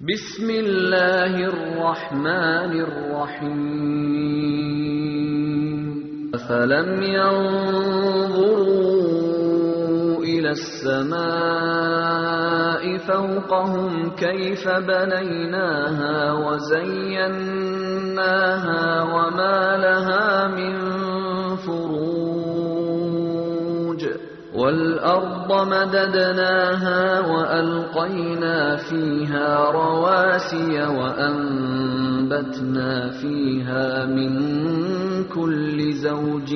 بسم الله الرحمن الرحيم أفلم ينظروا إلى السماء فوقهم كيف بنيناها وزيناها وما لها من فروج والأرض مددناها وألقينا فيها رواسي وأنبتنا فيها من كل زوج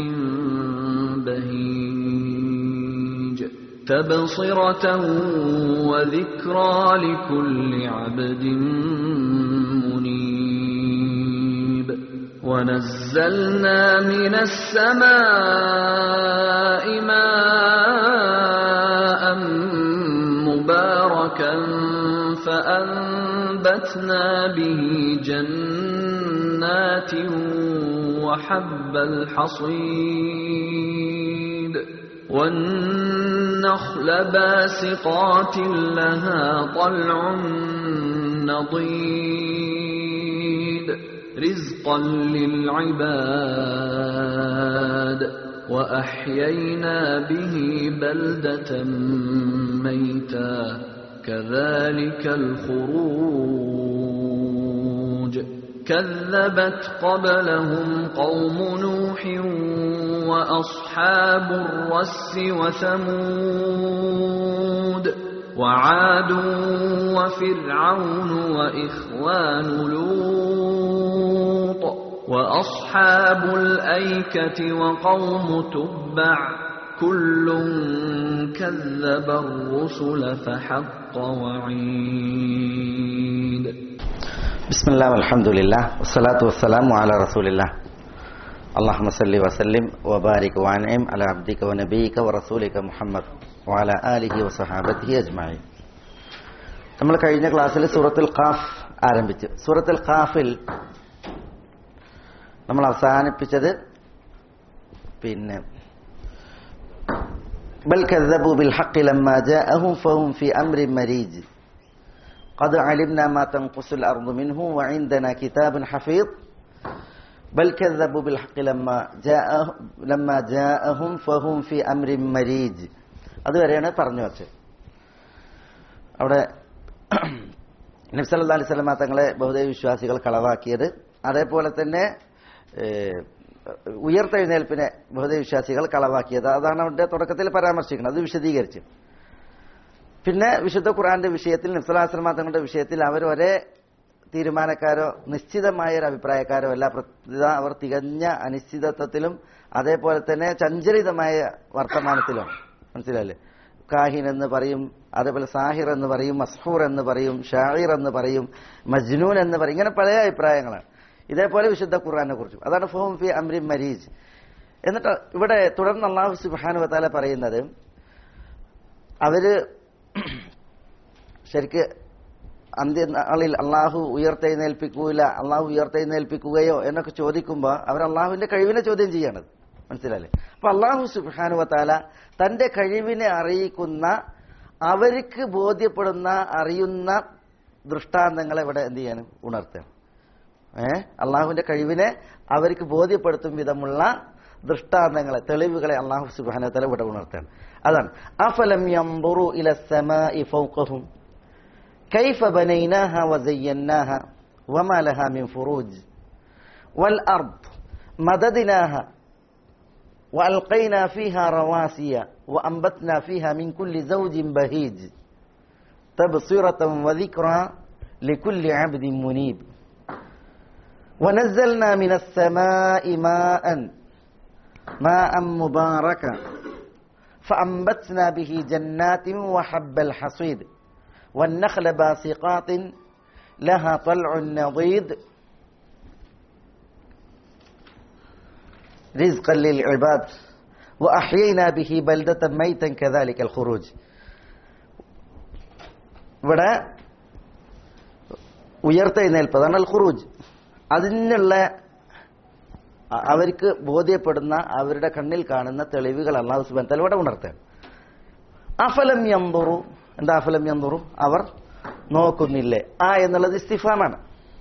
بهيج تبصرة وذكرى لكل عبد منيب ونزلنا من السماء ماء مباركا فأنبتنا به جنات وحب الحصيد والنخل باسقات لها طلع نضيد رزقا للعباد وأحيينا به بلدة ميتا كذلك الخروج كذبت قبلهم قوم نوح وأصحاب الرس وثمود وعاد وفرعون وإخوان لوط وأصحاب الأيكة وقوم تبع كل كذب الرسل فحق وعيد بسم الله والحمد لله والصلاة والسلام على رسول الله اللهم صل وسلم وبارك وانعم على عبدك ونبيك ورسولك മുഹമ്മദ് وعلى آله وصحابته أجمعين നമ്മൾ കഴിഞ്ഞ ക്ലാസ്സിൽ സൂറത്തുൽ ഖാഫ് ആരംഭിച്ചു സൂറത്തുൽ ഖാഫിൽ നമ്മൾ അവസാനിപ്പിച്ചത് പിന്നെ بل كذبوا بالحق لما جاءهم فهم في أمر مريج قد علمنا ما تنقص الأرض منه وعندنا كتاب حفيظ بل كذبوا بالحق لما جاء لما جاءهم فهم في أمر مريج അതുവരെയാണ് പറഞ്ഞു വച്ചത് അവിടെ നബ്സല്ലാ അലൈഹി സ്വലമ തങ്ങളെ ബഹുദൈവ വിശ്വാസികൾ കളവാക്കിയത് അതേപോലെ തന്നെ ഉയർത്തെഴുന്നേൽപ്പിനെ ബഹുദൈവ വിശ്വാസികൾ കളവാക്കിയത് അതാണ് അവിടെ തുടക്കത്തിൽ പരാമർശിക്കുന്നത് അത് വിശദീകരിച്ചു പിന്നെ വിശുദ്ധ ഖുറാന്റെ വിഷയത്തിൽ നബ്സലാസ്ലമ തങ്ങളുടെ വിഷയത്തിൽ അവർ ഒരേ തീരുമാനക്കാരോ നിശ്ചിതമായ ഒരു അഭിപ്രായക്കാരോ അല്ല പ്രത്യേക അവർ തികഞ്ഞ അനിശ്ചിതത്വത്തിലും അതേപോലെ തന്നെ ചഞ്ചലിതമായ വർത്തമാനത്തിലും മനസ്സിലല്ലേ കാഹിൻ എന്ന് പറയും അതേപോലെ സാഹിർ എന്ന് പറയും മസ്ഹൂർ എന്ന് പറയും ഷാഹിർ എന്ന് പറയും മജ്നൂൻ എന്ന് പറയും ഇങ്ങനെ പല അഭിപ്രായങ്ങളാണ് ഇതേപോലെ വിശുദ്ധ ഖുർആനെ കുറിച്ചും അതാണ് ഫോം ഫി അമ്രി മരീജ് എന്നിട്ട് ഇവിടെ തുടർന്ന് അള്ളാഹു സുബാനു വത്താല പറയുന്നത് അവര് ശരിക്ക് അന്ത്യനാളിൽ അള്ളാഹു ഉയർത്തെഴുന്നേൽപ്പിക്കൂല അള്ളാഹു ഉയർത്തെഴുന്നേൽപ്പിക്കുകയോ എന്നൊക്കെ ചോദിക്കുമ്പോൾ അവർ അള്ളാഹുവിന്റെ കഴിവിനെ ചോദ്യം ചെയ്യണത് മനസ്സിലല്ലേ അപ്പൊ അള്ളാഹു സുബാനുവത്താല തന്റെ കഴിവിനെ അറിയിക്കുന്ന അവർക്ക് ബോധ്യപ്പെടുന്ന അറിയുന്ന ദൃഷ്ടാന്തങ്ങളെ ഇവിടെ എന്ത് ചെയ്യാനും ഉണർത്തുകയാണ് ഏഹ് അള്ളാഹുവിന്റെ കഴിവിനെ അവർക്ക് ബോധ്യപ്പെടുത്തും വിധമുള്ള ദൃഷ്ടാന്തങ്ങളെ തെളിവുകളെ അള്ളാഹു സുബാനത്തല ഇവിടെ ഉണർത്തുകയാണ് അതാണ് അഫലം യംബുറു ഇല സമാഇ ഫൗഖഹും كيف بنيناها وزيناها وما لها من فروج والأرض مددناها وألقينا فيها رواسي وأنبتنا فيها من كل زوج بهيج تبصرة وذكرى لكل عبد منيب ونزلنا من السماء ماء ماء مباركا فأنبتنا به جنات وحب الحصيد والنخل باسقات لها طلع نضيد رزقا للعباد وأحيينا به بلدة ميتا كذلك الخروج ഇവിടെ ഉയർത്തെഴുന്നേൽപ്പതാണ് അൽ ഖുറൂജ് അതിനുള്ള അ- അവർക്ക് ബോധ്യപ്പെടുന്ന അവരുടെ കണ്ണിൽ കാണുന്ന തെളിവുകൾ അള്ളാഹു സുബാൻ തല ഇവിടെ ഉണർത്തുകയാണ് അഫലം യന്തുറു എന്താ അഫലം യന്തുറു അവർ നോക്കുന്നില്ലേ ആ എന്നുള്ളത് ഇസ്തിഫാമാണ്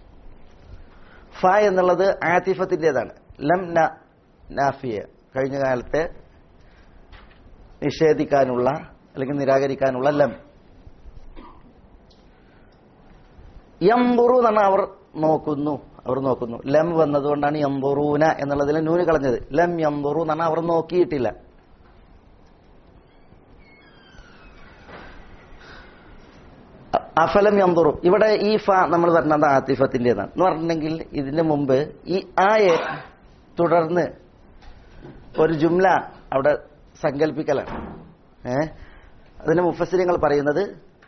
ഫ എന്നുള്ളത് ആതിഫത്തിൻ്റെതാണ് ലം ന നാഫിയ കഴിഞ്ഞ കാലത്തെ നിഷേധിക്കാനുള്ള അല്ലെങ്കിൽ നിരാകരിക്കാനുള്ള ലം യംബുറു എന്നാണ് അവർ നോക്കുന്നു അവർ നോക്കുന്നു ലം വന്നതുകൊണ്ടാണ് യംബുറൂന എന്നുള്ളതിൽ നൂന് കളഞ്ഞത് ലം യംബുറു എന്നാണ് അവർ നോക്കിയിട്ടില്ല അ- അഫലം യംബുറു ഇവിടെ ഈ ഫ നമ്മൾ പറഞ്ഞത് ആത്തിഫത്തിൻ്റെതാണ് എന്ന് പറഞ്ഞിട്ടുണ്ടെങ്കിൽ ഇതിന് മുമ്പ് ഈ ആയെ തുടർന്ന് ഒരു ജുംല അവിടെ സങ്കല്പിക്കലാണ് ഏ അതിന് മുഫസ്സിരിങ്ങൾ പറയുന്നത്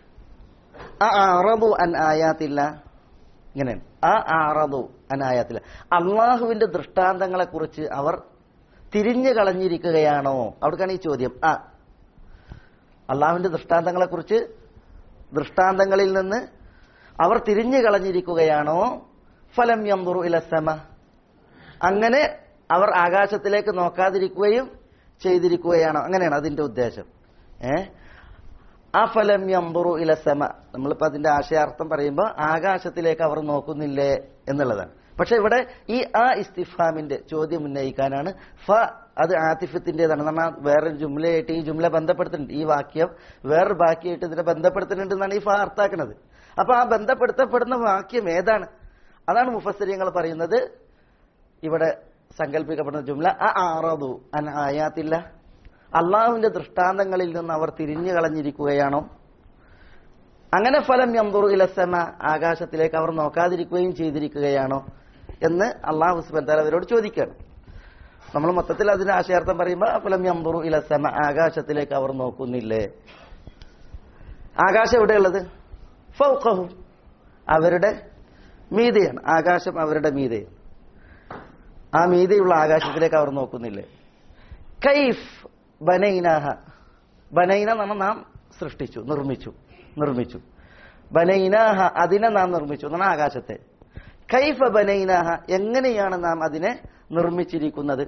അറബു അൻ ആയാത്തില്ല ഇങ്ങനെയാണ് ആ അറബു അൻ ആയാത്തില്ല അള്ളാഹുവിന്റെ ദൃഷ്ടാന്തങ്ങളെ കുറിച്ച് അവർ തിരിഞ്ഞു കളഞ്ഞിരിക്കുകയാണോ അവിടേക്കാണ് ഈ ചോദ്യം ആ അള്ളാഹുവിന്റെ ദൃഷ്ടാന്തങ്ങളെ കുറിച്ച് ദൃഷ്ടാന്തങ്ങളിൽ നിന്ന് അവർ തിരിഞ്ഞു കളഞ്ഞിരിക്കുകയാണോ ഫലം യംബുറു ഇലസമ അങ്ങനെ അവർ ആകാശത്തിലേക്ക് നോക്കാതിരിക്കുകയും ചെയ്തിരിക്കുകയാണോ അങ്ങനെയാണ് അതിന്റെ ഉദ്ദേശം ഏ അഫലം യംബുറു ഇലസമ നമ്മളിപ്പോ അതിന്റെ ആശയാർത്ഥം പറയുമ്പോൾ ആകാശത്തിലേക്ക് അവർ നോക്കുന്നില്ലേ എന്നുള്ളതാണ് പക്ഷെ ഇവിടെ ഈ ആ ഇസ്തിഫാമിന്റെ ചോദ്യം ഉന്നയിക്കാനാണ് ഫ അത് ആതിഫത്തിന്റേതാണ് എന്നാൽ വേറൊരു ജുംലയായിട്ട് ഈ ജുംല ബന്ധപ്പെടുത്തുന്നുണ്ട് ഈ വാക്യം വേറൊരു ബാക്കിയായിട്ട് ഇതിനെ ബന്ധപ്പെടുത്തുന്നുണ്ട് എന്നാണ് ഈ ഫ അർത്ഥാക്കുന്നത് അപ്പൊ ആ ബന്ധപ്പെടുത്തപ്പെടുന്ന വാക്യം ഏതാണ് അതാണ് മുഫസ്സരിയങ്ങൾ പറയുന്നത് ഇവിടെ സങ്കല്പിക്കപ്പെടുന്ന ജുംല അ ആറതു അൻ ആയാത്തില്ല അള്ളാഹുവിന്റെ ദൃഷ്ടാന്തങ്ങളിൽ നിന്ന് അവർ തിരിഞ്ഞു കളഞ്ഞിരിക്കുകയാണോ അങ്ങനെ ഫലം യന്തുറു ഇലസമ ആകാശത്തിലേക്ക് അവർ നോക്കാതിരിക്കുകയും ചെയ്തിരിക്കുകയാണോ എന്ന് അള്ളാഹു സുബന്താൽ അവരോട് ചോദിക്കുകയാണ് നമ്മൾ മൊത്തത്തിൽ അതിന് ആശയാർത്ഥം പറയുമ്പോൾ ഫലം യന്തുറു ഇലസമ ആകാശത്തിലേക്ക് അവർ നോക്കുന്നില്ലേ ആകാശം എവിടെയുള്ളത് ഫൗഖഹു അവരുടെ മീതയാണ് ആകാശം അവരുടെ മീതയാണ് ആ മീതയുള്ള ആകാശത്തിലേക്ക് അവർ നോക്കുന്നില്ലേ കൈഫ് ബനൈനാഹ ബനൈന നമ്മൾ നാം സൃഷ്ടിച്ചു നിർമ്മിച്ചു നിർമ്മിച്ചു ബനൈനാഹ അതിനെ നാം നിർമ്മിച്ചു എന്നാണ് ആകാശത്തെ കൈഫ ബനൈനാഹ എങ്ങനെയാണ് നാം അതിനെ നിർമ്മിച്ചിരിക്കുന്നത്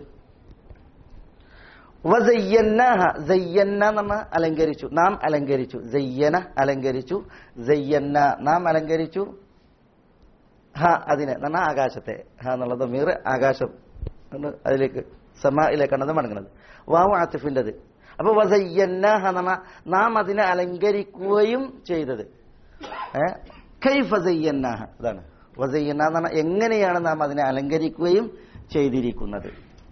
വസയ്യന്നാഹ സയ്യന്ന നമ്മ അലങ്കരിച്ചു നാം അലങ്കരിച്ചു സയ്യന അലങ്കരിച്ചു സയ്യന്ന നാം അലങ്കരിച്ചു ഹ അതിനെ എന്നാ ആകാശത്തെ ഹ എന്നുള്ളത് മീർ ആകാശം എന്ന് അതിലേക്ക് സമായിലേക്കാണ് അത് മടങ്ങുന്നത് വാവു ആത്തിഫിൻ്റെത് അപ്പൊ വസയ്യന്നാഹ എന്ന് പറഞ്ഞാൽ നാം അതിനെ അലങ്കരിക്കുകയും ചെയ്തത് ഏ കൈഫ സയ്യന്നാഹ അതാണ് വസയ്യന്ന എന്ന് പറഞ്ഞാൽ എങ്ങനെയാണ് നാം അതിനെ അലങ്കരിക്കുകയും ചെയ്തിരിക്കുന്നത്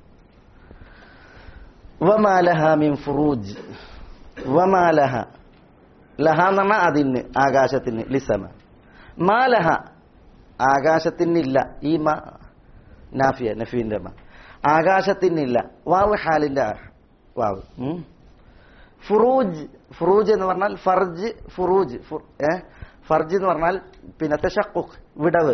വമാലഹ മിൻ ഫുറൂജ് വമാലഹ ലഹ എന്ന് പറഞ്ഞാൽ അതിന് ആകാശത്തിന് ലിസമ മാലഹ ആകാശത്തിനില്ല ഈ മ നാഫിയ നഫീന്റെ മ ആകാശത്തിനില്ല വാവ് ഹാലിന്റെ ആ, വാവ് ഉം. ഫുറൂജ് ഫുറൂജ് എന്ന് പറഞ്ഞാൽ ഫർജ് ഫുറൂജ് ഫു- ഏ ഫർജ് എന്ന് പറഞ്ഞാൽ പിന്നെ തഷക്കുഖ് വിടവ്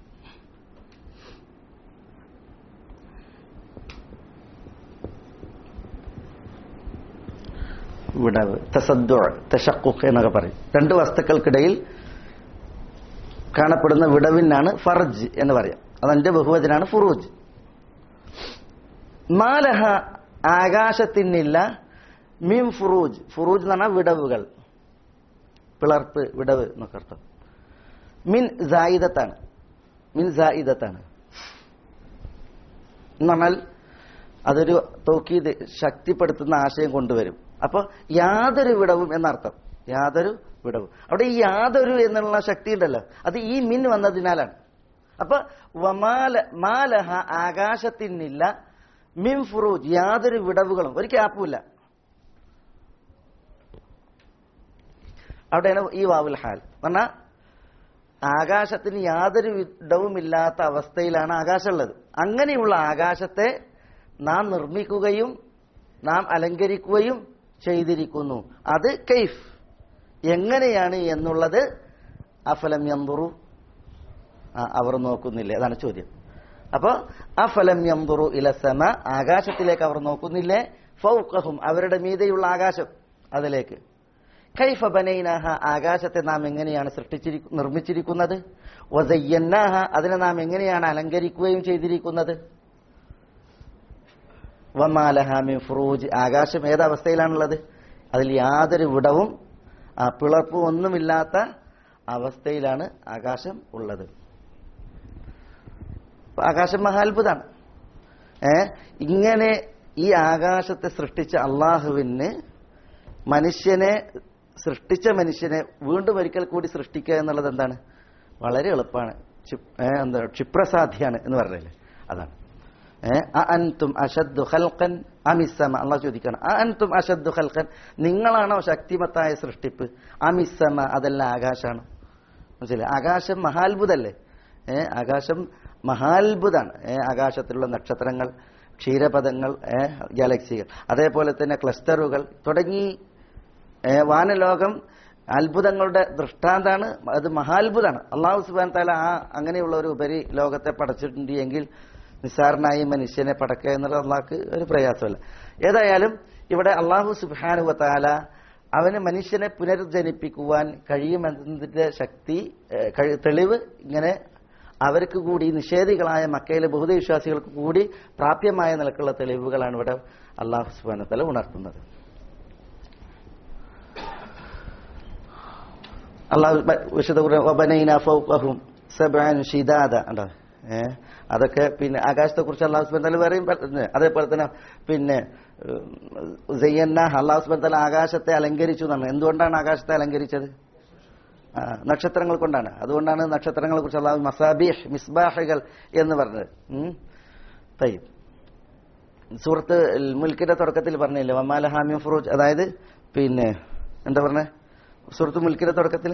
വിടവ് തസദ്ദു തഷക്കുഖ് എന്നൊക്കെ പറയും രണ്ട് വസ്തുക്കൾക്കിടയിൽ കാണപ്പെടുന്ന വിടവിനാണ് ഫർജ് എന്ന് പറയാം അതിന്റെ ബഹുവചനാണ് ഫുറൂജ് മാലഹ ആകാശത്തിനില്ല മിം ഫുറൂജ് ഫുറൂജ് എന്ന് പറഞ്ഞാൽ വിടവുകൾ പിളർപ്പ് വിടവ് എന്നൊക്കെ അർത്ഥം മിൻ സായിദത്താണ് മിൻ സായിദത്താണ് എന്ന് പറഞ്ഞാൽ അതൊരു തോക്കീത് ശക്തിപ്പെടുത്തുന്ന ആശയം കൊണ്ടുവരും അപ്പോൾ യാതൊരു വിടവും എന്നർത്ഥം യാതൊരു വിടവും അവിടെ ഈ യാതൊരു എന്നുള്ള ശക്തി ഉണ്ടല്ലോ അത് ഈ മിൻ വന്നതിനാലാണ് അപ്പൊ വമാല മാലഹ ആകാശത്തിനില്ല മിൻ ഫുറൂജ് യാതൊരു വിടവുകളും ഒരു ക്യാപ്പുമില്ല അവിടെയാണ് ഈ വാവുൽ ഹാൽ പറഞ്ഞാൽ ആകാശത്തിന് യാതൊരു വിടവുമില്ലാത്ത അവസ്ഥയിലാണ് ആകാശമുള്ളത് അങ്ങനെയുള്ള ആകാശത്തെ നാം നിർമ്മിക്കുകയും നാം അലങ്കരിക്കുകയും ചെയ്തിരിക്കുന്നു അത് കെയ്ഫ് എങ്ങനെയാണ് എന്നുള്ളത് അഫലം യന്തുറു ആ, അവർ നോക്കുന്നില്ലേ അതാണ് ചോദ്യം അപ്പോ അഫലം യന്തുറു ഇലസമ ആകാശത്തിലേക്ക് അവർ നോക്കുന്നില്ലേ ഫൗഖഹും അവരുടെ മീതെയുള്ള ആകാശം അതിലേക്ക് കൈഫ ബനൈനാഹ ആകാശത്തെ നാം എങ്ങനെയാണ് സൃഷ്ടിച്ചിരി നിർമ്മിച്ചിരിക്കുന്നത് വസയ്യന്നാഹ അതിനെ നാം എങ്ങനെയാണ് അലങ്കരിക്കുകയും ചെയ്തിരിക്കുന്നത് വമാലഹാമി ഫുറൂജ് ആകാശം ഏതവസ്ഥയിലാണുള്ളത് അതിൽ യാതൊരു വിടവും ആ, പിളർപ്പും ഒന്നുമില്ലാത്ത അവസ്ഥയിലാണ് ആകാശം ഉള്ളത് അപ്പൊ ആകാശം മഹാത്ഭുതാണ് ഏ ഇങ്ങനെ ഈ ആകാശത്തെ സൃഷ്ടിച്ച അള്ളാഹുവിന് മനുഷ്യനെ സൃഷ്ടിച്ച മനുഷ്യനെ വീണ്ടും ഒരിക്കൽ കൂടി സൃഷ്ടിക്കുക എന്നുള്ളത് എന്താണ് വളരെ എളുപ്പമാണ് ക്ഷി- ഏ, എന്താ ക്ഷിപ്രസാധ്യാണ് എന്ന് പറഞ്ഞില്ലേ അതാണ് ഏ, അ അൻതും അഷദ്ദു ഖൽഖൻ അമിസ്സമ അള്ളാഹ് ചോദിക്കാണ് അ അൻതും അഷദ്ദു ഖൽഖൻ നിങ്ങളാണോ ശക്തിമത്തായ സൃഷ്ടിപ്പ് അമിസ്സമ അതെല്ലാം ആകാശാണ് മനസ്സിലായി ആകാശം മഹാത്ഭുതല്ലേ ഏ ആകാശം മഹാത്ഭുതാണ് ഏ ആകാശത്തിലുള്ള നക്ഷത്രങ്ങൾ ക്ഷീരപഥങ്ങൾ ഏ ഗാലക്സികൾ അതേപോലെ തന്നെ ക്ലസ്റ്ററുകൾ തുടങ്ങി ഏ, വാനലോകം അത്ഭുതങ്ങളുടെ ദൃഷ്ടാന്താണ് അത് മഹാത്ഭുതമാണ് അള്ളാഹു സുബാൻ താല ആ അങ്ങനെയുള്ള ഒരു ഉപരി ലോകത്തെ പടച്ചിട്ടുണ്ട് എങ്കിൽ നിസ്സാരനായി മനുഷ്യനെ പടക്കുക എന്നുള്ളത് അള്ളാഹ്ക്ക് ഒരു പ്രയാസമല്ല ഏതായാലും ഇവിടെ അള്ളാഹു സുബാനുവ താല അവന് മനുഷ്യനെ പുനർജനിപ്പിക്കുവാൻ കഴിയുമെന്നതിന്റെ ശക്തി ഏ, കഴി- തെളിവ് ഇങ്ങനെ അവർക്ക് കൂടി നിഷേധികളായ മക്കയിലെ ബഹുദ വിശ്വാസികൾക്ക് കൂടി പ്രാപ്യമായ നിലക്കുള്ള തെളിവുകളാണ് ഇവിടെ അള്ളാഹു സുബാന തല ഉണർത്തുന്നത് അള്ളാഹു ബ- വിശുദ്ധ ഖുർആൻ, "വബനൈന ഫൗഖഹും സബ്അൻ ശിദാദ" ഉണ്ടോ ഏ അതൊക്കെ പിന്നെ ആകാശത്തെ കുറിച്ച് അള്ളാഹു സുബാൻ തല വേറെയും പറഞ്ഞ്. അതേപോലെ തന്നെ പിന്നെ സയ്യന്ന അള്ളാഹു സുബാൻ തല ആകാശത്തെ അലങ്കരിച്ചു എന്നാണ് എന്തുകൊണ്ടാണ് ആകാശത്തെ അലങ്കരിച്ചത് ആ, നക്ഷത്രങ്ങൾ കൊണ്ടാണ് അതുകൊണ്ടാണ് നക്ഷത്രങ്ങളെ കുറിച്ച് അള്ളാഹു മസാബീഹ് മിസ്ബാഹുകൾ എന്ന് പറഞ്ഞത് ഉം. തയ്യബ് സൂറത്ത് മുൽക്കിന്റെ തുടക്കത്തിൽ പറഞ്ഞില്ലേ വമാല ഹാമിം ഫുറൂജ് അതായത് പിന്നെ എന്താ പറഞ്ഞ സൂറത്ത് മുൽക്കിന്റെ തുടക്കത്തിൽ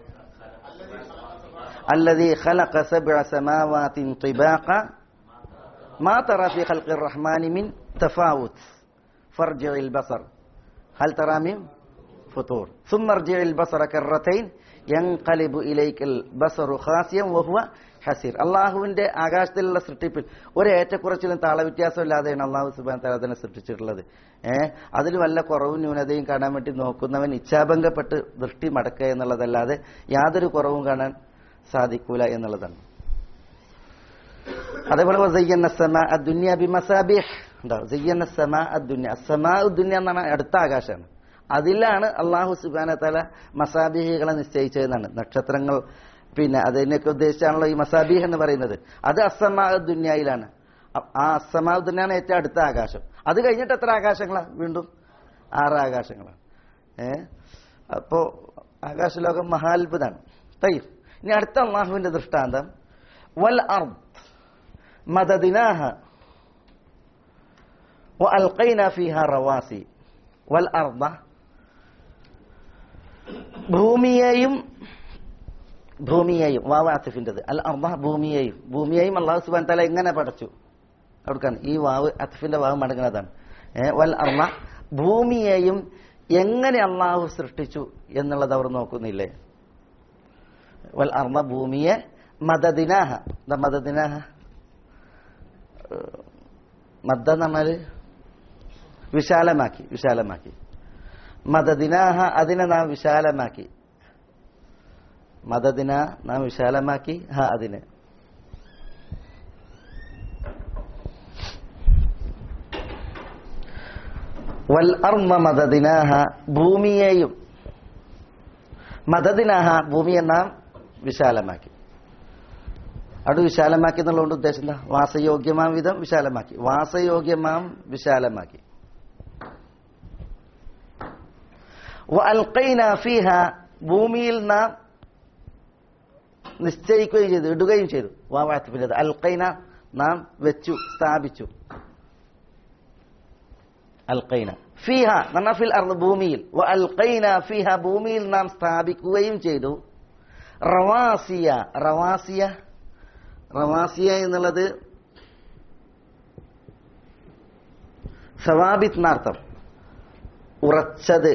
الذي خلق سبع سماوات طباقا ما ترى في خلق الرحمن من تفاوت فارجع البصر هل ترى من فطور ثم ارجع البصر كرتين ينقلب إليك البصر خاسيا وهو ഹസീർ അള്ളാഹുവിന്റെ ആകാശത്തിലുള്ള സൃഷ്ടിപ്പിൽ ഒരു ഏറ്റക്കുറച്ചിലും താളവ്യത്യാസം ഇല്ലാതെയാണ് അള്ളാഹു സുബാൻ തല അതിനെ സൃഷ്ടിച്ചിട്ടുള്ളത് ഏഹ് അതിൽ വല്ല കുറവും ന്യൂനതയും കാണാൻ വേണ്ടി നോക്കുന്നവൻ ഇച്ഛാഭംഗപ്പെട്ട് ദൃഷ്ടി മടക്കുക എന്നുള്ളതല്ലാതെ യാതൊരു കുറവും കാണാൻ സാധിക്കൂല എന്നുള്ളതാണ് അതേപോലെ സയ്യന്ന സമ അദ്ദുന്യ ബിമസാബിഹ് ഉണ്ടാവും സയ്യന്ന സമ അദ്ദുന്യ സമാ ഉദ്ദുന്യ എന്നാണ് അടുത്ത ആകാശമാണ് അതിലാണ് അള്ളാഹു സുബാന തല മസാബിഹികളെ നിശ്ചയിച്ചതെന്നാണ് നക്ഷത്രങ്ങൾ പിന്നെ അതിനൊക്കെ ഉദ്ദേശിച്ചാണല്ലോ ഈ മസാബിഹ് എന്ന് പറയുന്നത് അത് അസമാ ദുന്യയിലാണ് അ- ആ അസമാ ദുന്യാണ് ഏറ്റവും അടുത്ത ആകാശം അത് കഴിഞ്ഞിട്ട് എത്ര ആകാശങ്ങളാണ് വീണ്ടും ആറ് ആകാശങ്ങളാണ് ഏ അപ്പോ ആകാശലോകം മഹാത്ഭുതാണ് തയ്യം ഇനി അടുത്ത അള്ളാഹുവിന്റെ ദൃഷ്ടാന്തം വൽ അർദ് മദദിനാഹ وألقينا فيها رواسي والأرض ഭൂമിയെയും ഭൂമിയെയും വാവ് അൽ അർദ ഭൂമിയെയും ഭൂമിയെയും അള്ളാഹു സുബാൻ തല എങ്ങനെ പടച്ചു അവിടുക്കാണ് ഈ വാവ് അത്തിഫിന്റെ വാവ് മടങ്ങുന്നതാണ് ഏ, വൽ അർദ ഭൂമിയെയും എങ്ങനെ അള്ളാഹു സൃഷ്ടിച്ചു എന്നുള്ളത് അവർ നോക്കുന്നില്ലേ വൽ അർദ ഭൂമിയെ മദദിനാഹ എന്താ മദദിനാഹ ഏഹ്, മദ്ദ എന്ന് പറഞ്ഞാല് വിശാലമാക്കി വിശാലമാക്കി മദദിനാഹ അതിനെ നാം വിശാലമാക്കി മദദിന നാം വിശാലമാക്കി ഹ അതിനെ വൽ അർമ്മ മദദിനാഹ ഭൂമിയെയും മദദിനാഹ ഭൂമിയെ നാം വിശാലമാക്കി അവിടെ വിശാലമാക്കി എന്നുള്ളതുകൊണ്ട് ഉദ്ദേശം എന്താ വാസയോഗ്യമാം വിധം വിശാലമാക്കി വാസയോഗ്യമാം വിശാലമാക്കി വഅൽഖൈന ഫീഹ ഭൂമിയിൽ നാം നിശ്ചയിക്കുകയും ചെയ്തു ഇടുകയും ചെയ്തു വാവാത്തിപ്പിന്റെ അൽഖൈന നാം വെച്ചു സ്ഥാപിച്ചു അൽഖൈന ഫീഹ നമ്മ ഫിൽ അർദ് ഭൂമിയിൽ വഅൽഖൈന ഫീഹ ഭൂമിയിൽ നാം സ്ഥാപിക്കുകയും ചെയ്തു റവാസിയ റവാസിയ റവാസിയ എന്നുള്ളത് സവാബിത് നാർത്ഥം ഉറച്ചത്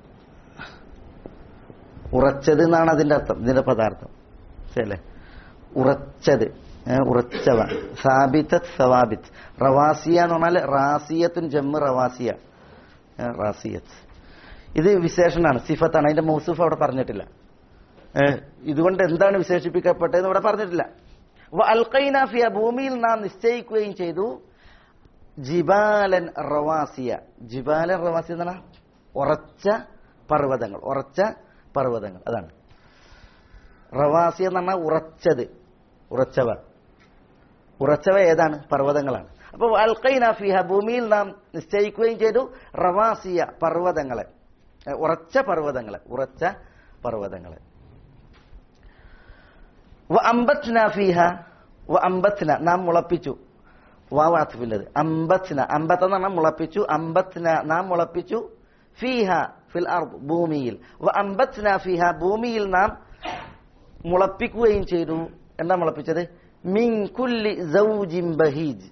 ഉറച്ചത് എന്നാണ് അതിന്റെ അർത്ഥം ഇതിന്റെ പദാർത്ഥം ശരിയല്ലേ ഉറച്ചത് ഏ, ഉറച്ചവ സാബിത്ത് സവാബിത്ത് റവാസിയ എന്ന് പറഞ്ഞാൽ റാസിയത്തും ജമ്മ് റവാസിയ ഏ, റാസിയത്ത് ഇത് വിശേഷണാണ് സിഫത്താണ് അതിന്റെ മൗസൂഫ് അവിടെ പറഞ്ഞിട്ടില്ല ഏ, ഇതുകൊണ്ട് എന്താണ് വിശേഷിപ്പിക്കപ്പെട്ടതെന്ന് ഇവിടെ പറഞ്ഞിട്ടില്ല വ അൽഖൈന ഫിയ ഭൂമിയിൽ നാം നിശ്ചയിക്കുകയും ചെയ്തു ജിബാലൻ റവാസിയ ജിബാലൻ റവാസിയ എന്ന് പറഞ്ഞാൽ ഉറച്ച പർവ്വതങ്ങൾ ഉറച്ച പർവ്വതങ്ങൾ അതാണ് റവാസി എന്ന് പറഞ്ഞാൽ ഉറച്ചത് ഉറച്ചവ ഉറച്ചവ ഏതാണ് പർവ്വതങ്ങളാണ് അപ്പോൾ അൽക്കൈന ഫിഹ ഭൂമിയിൽ നാം നിശ്ചയിക്കുകയും ചെയ്തു റവാസിയ പർവ്വതങ്ങളെ ഏ, ഉറച്ച പർവ്വതങ്ങളെ ഉറച്ച പർവ്വതങ്ങളെ വ അമ്പത്ന ഫിഹ വ അമ്പത്ന നാം മുളപ്പിച്ചു വാവാത്തിഫില്ലത് അമ്പത്ന അമ്പത്ത് എന്ന് പറഞ്ഞാൽ മുളപ്പിച്ചു അമ്പത്ന നാം മുളപ്പിച്ചു ഫീഹ ഫിൽ അർദ് ഭൂമിയിൽ വ അമ്പത്ന ഫിഹ ഭൂമിയിൽ നാം മുളപ്പിക്കുകയും ചെയ്തു എന്താ മുളപ്പിച്ചത് മിൻ കുല്ലി സൗജിൻ ബഹീജ്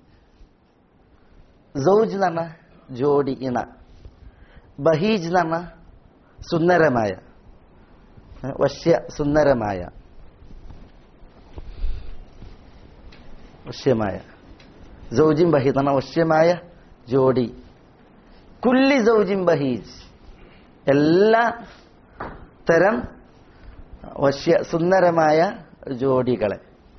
സൗജ് എന്ന് പറഞ്ഞ ജോഡി ഇണ ബഹീജ് എന്ന് പറഞ്ഞ സുന്ദരമായ ഏ, വശ്യ സുന്ദരമായ വശ്യമായ സൗജിൻ ബഹീജ് എന്ന് പറഞ്ഞ വശ്യമായ ജോഡി കുല്ലി സൗജിൻ ബഹീജ് എല്ലാ തരം വശ്യ സുന്ദരമായ ജോഡികളെ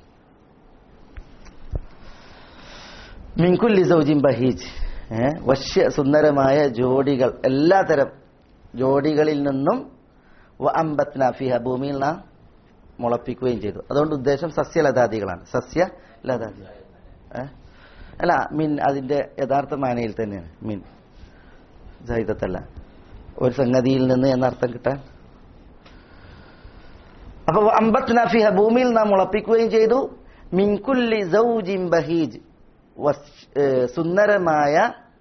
മിൻകുല്ലി സൗജിൻ ബഹീജ് ഏ, വശ്യ സുന്ദരമായ ജോഡികൾ എല്ലാതരം ജോഡികളിൽ നിന്നും വ അമ്പത്ന ഫിഹ ഭൂമിയിൽ നാം മുളപ്പിക്കുകയും ചെയ്തു അതുകൊണ്ട് ഉദ്ദേശം സസ്യലതാദികളാണ് സസ്യലതാദികൾ ഏ? അല്ല മിൻ അതിന്റെ യഥാർത്ഥ മാനയിൽ തന്നെയാണ് മിൻ ജൈതത്തല്ല ഒരു സംഗതിയിൽ നിന്ന് എന്നർത്ഥം കിട്ടാൻ അപ്പൊ അമ്പത്ന ഫിഹ ഭൂമിയിൽ നാം മുളപ്പിക്കുകയും ചെയ്തു മിൻകുല്ലി സൗജിൻ ബഹീജ് വസ്- ഏ, സുന്ദരമായ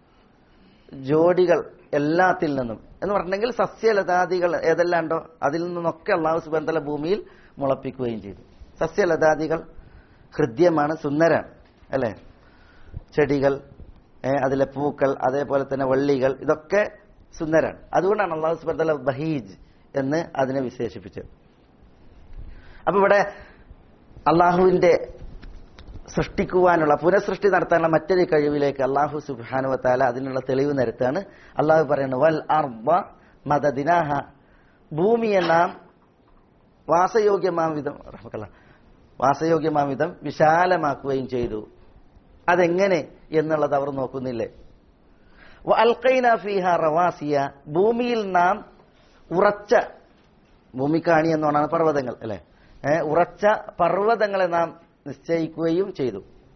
ജോഡികൾ എല്ലാത്തിൽ നിന്നും എന്ന് പറഞ്ഞെങ്കിൽ സസ്യലതാദികൾ ഏതെല്ലാം ഉണ്ടോ അതിൽ നിന്നൊക്കെ അള്ളാഹു സുബന്ധല ഭൂമിയിൽ മുളപ്പിക്കുകയും ചെയ്തു സസ്യലതാദികൾ ഹൃദ്യമാണ് സുന്ദരാണ് അല്ലെ ചെടികൾ ഏ, അതിലെ പൂക്കൾ അതേപോലെ തന്നെ വള്ളികൾ ഇതൊക്കെ സുന്ദരാണ് അതുകൊണ്ടാണ് അള്ളാഹു സുബന്ധല ബഹീജ് എന്ന് അതിനെ വിശേഷിപ്പിച്ചത് അപ്പൊ ഇവിടെ അള്ളാഹുവിന്റെ സൃഷ്ടിക്കുവാനുള്ള പുനഃസൃഷ്ടി നടത്താനുള്ള മറ്റൊരു കഴിവിലേക്ക് അള്ളാഹു സുബാനുവത്താല അതിനുള്ള തെളിവ് നിരത്താണ് അള്ളാഹു പറയുന്നത് വൽ അർബ മദദിനാഹ ഭൂമിയെ നാം വാസയോഗ്യമാം വിധം റഹ്മക്കല്ലാ, വാസയോഗ്യമാം വിധം വിശാലമാക്കുകയും ചെയ്തു അതെങ്ങനെ എന്നുള്ളത് അവർ നോക്കുന്നില്ലേ വ അൽഖൈന ഫീഹ റവാസിയ ഭൂമിയിൽ നാം ഉറച്ച ഭൂമിക്കാണി എന്നോണാണ് പർവ്വതങ്ങൾ അല്ലെ ഏ, ഉറച്ച പർവ്വതങ്ങളെ നാം നിശ്ചയിക്കുകയും ചെയ്തു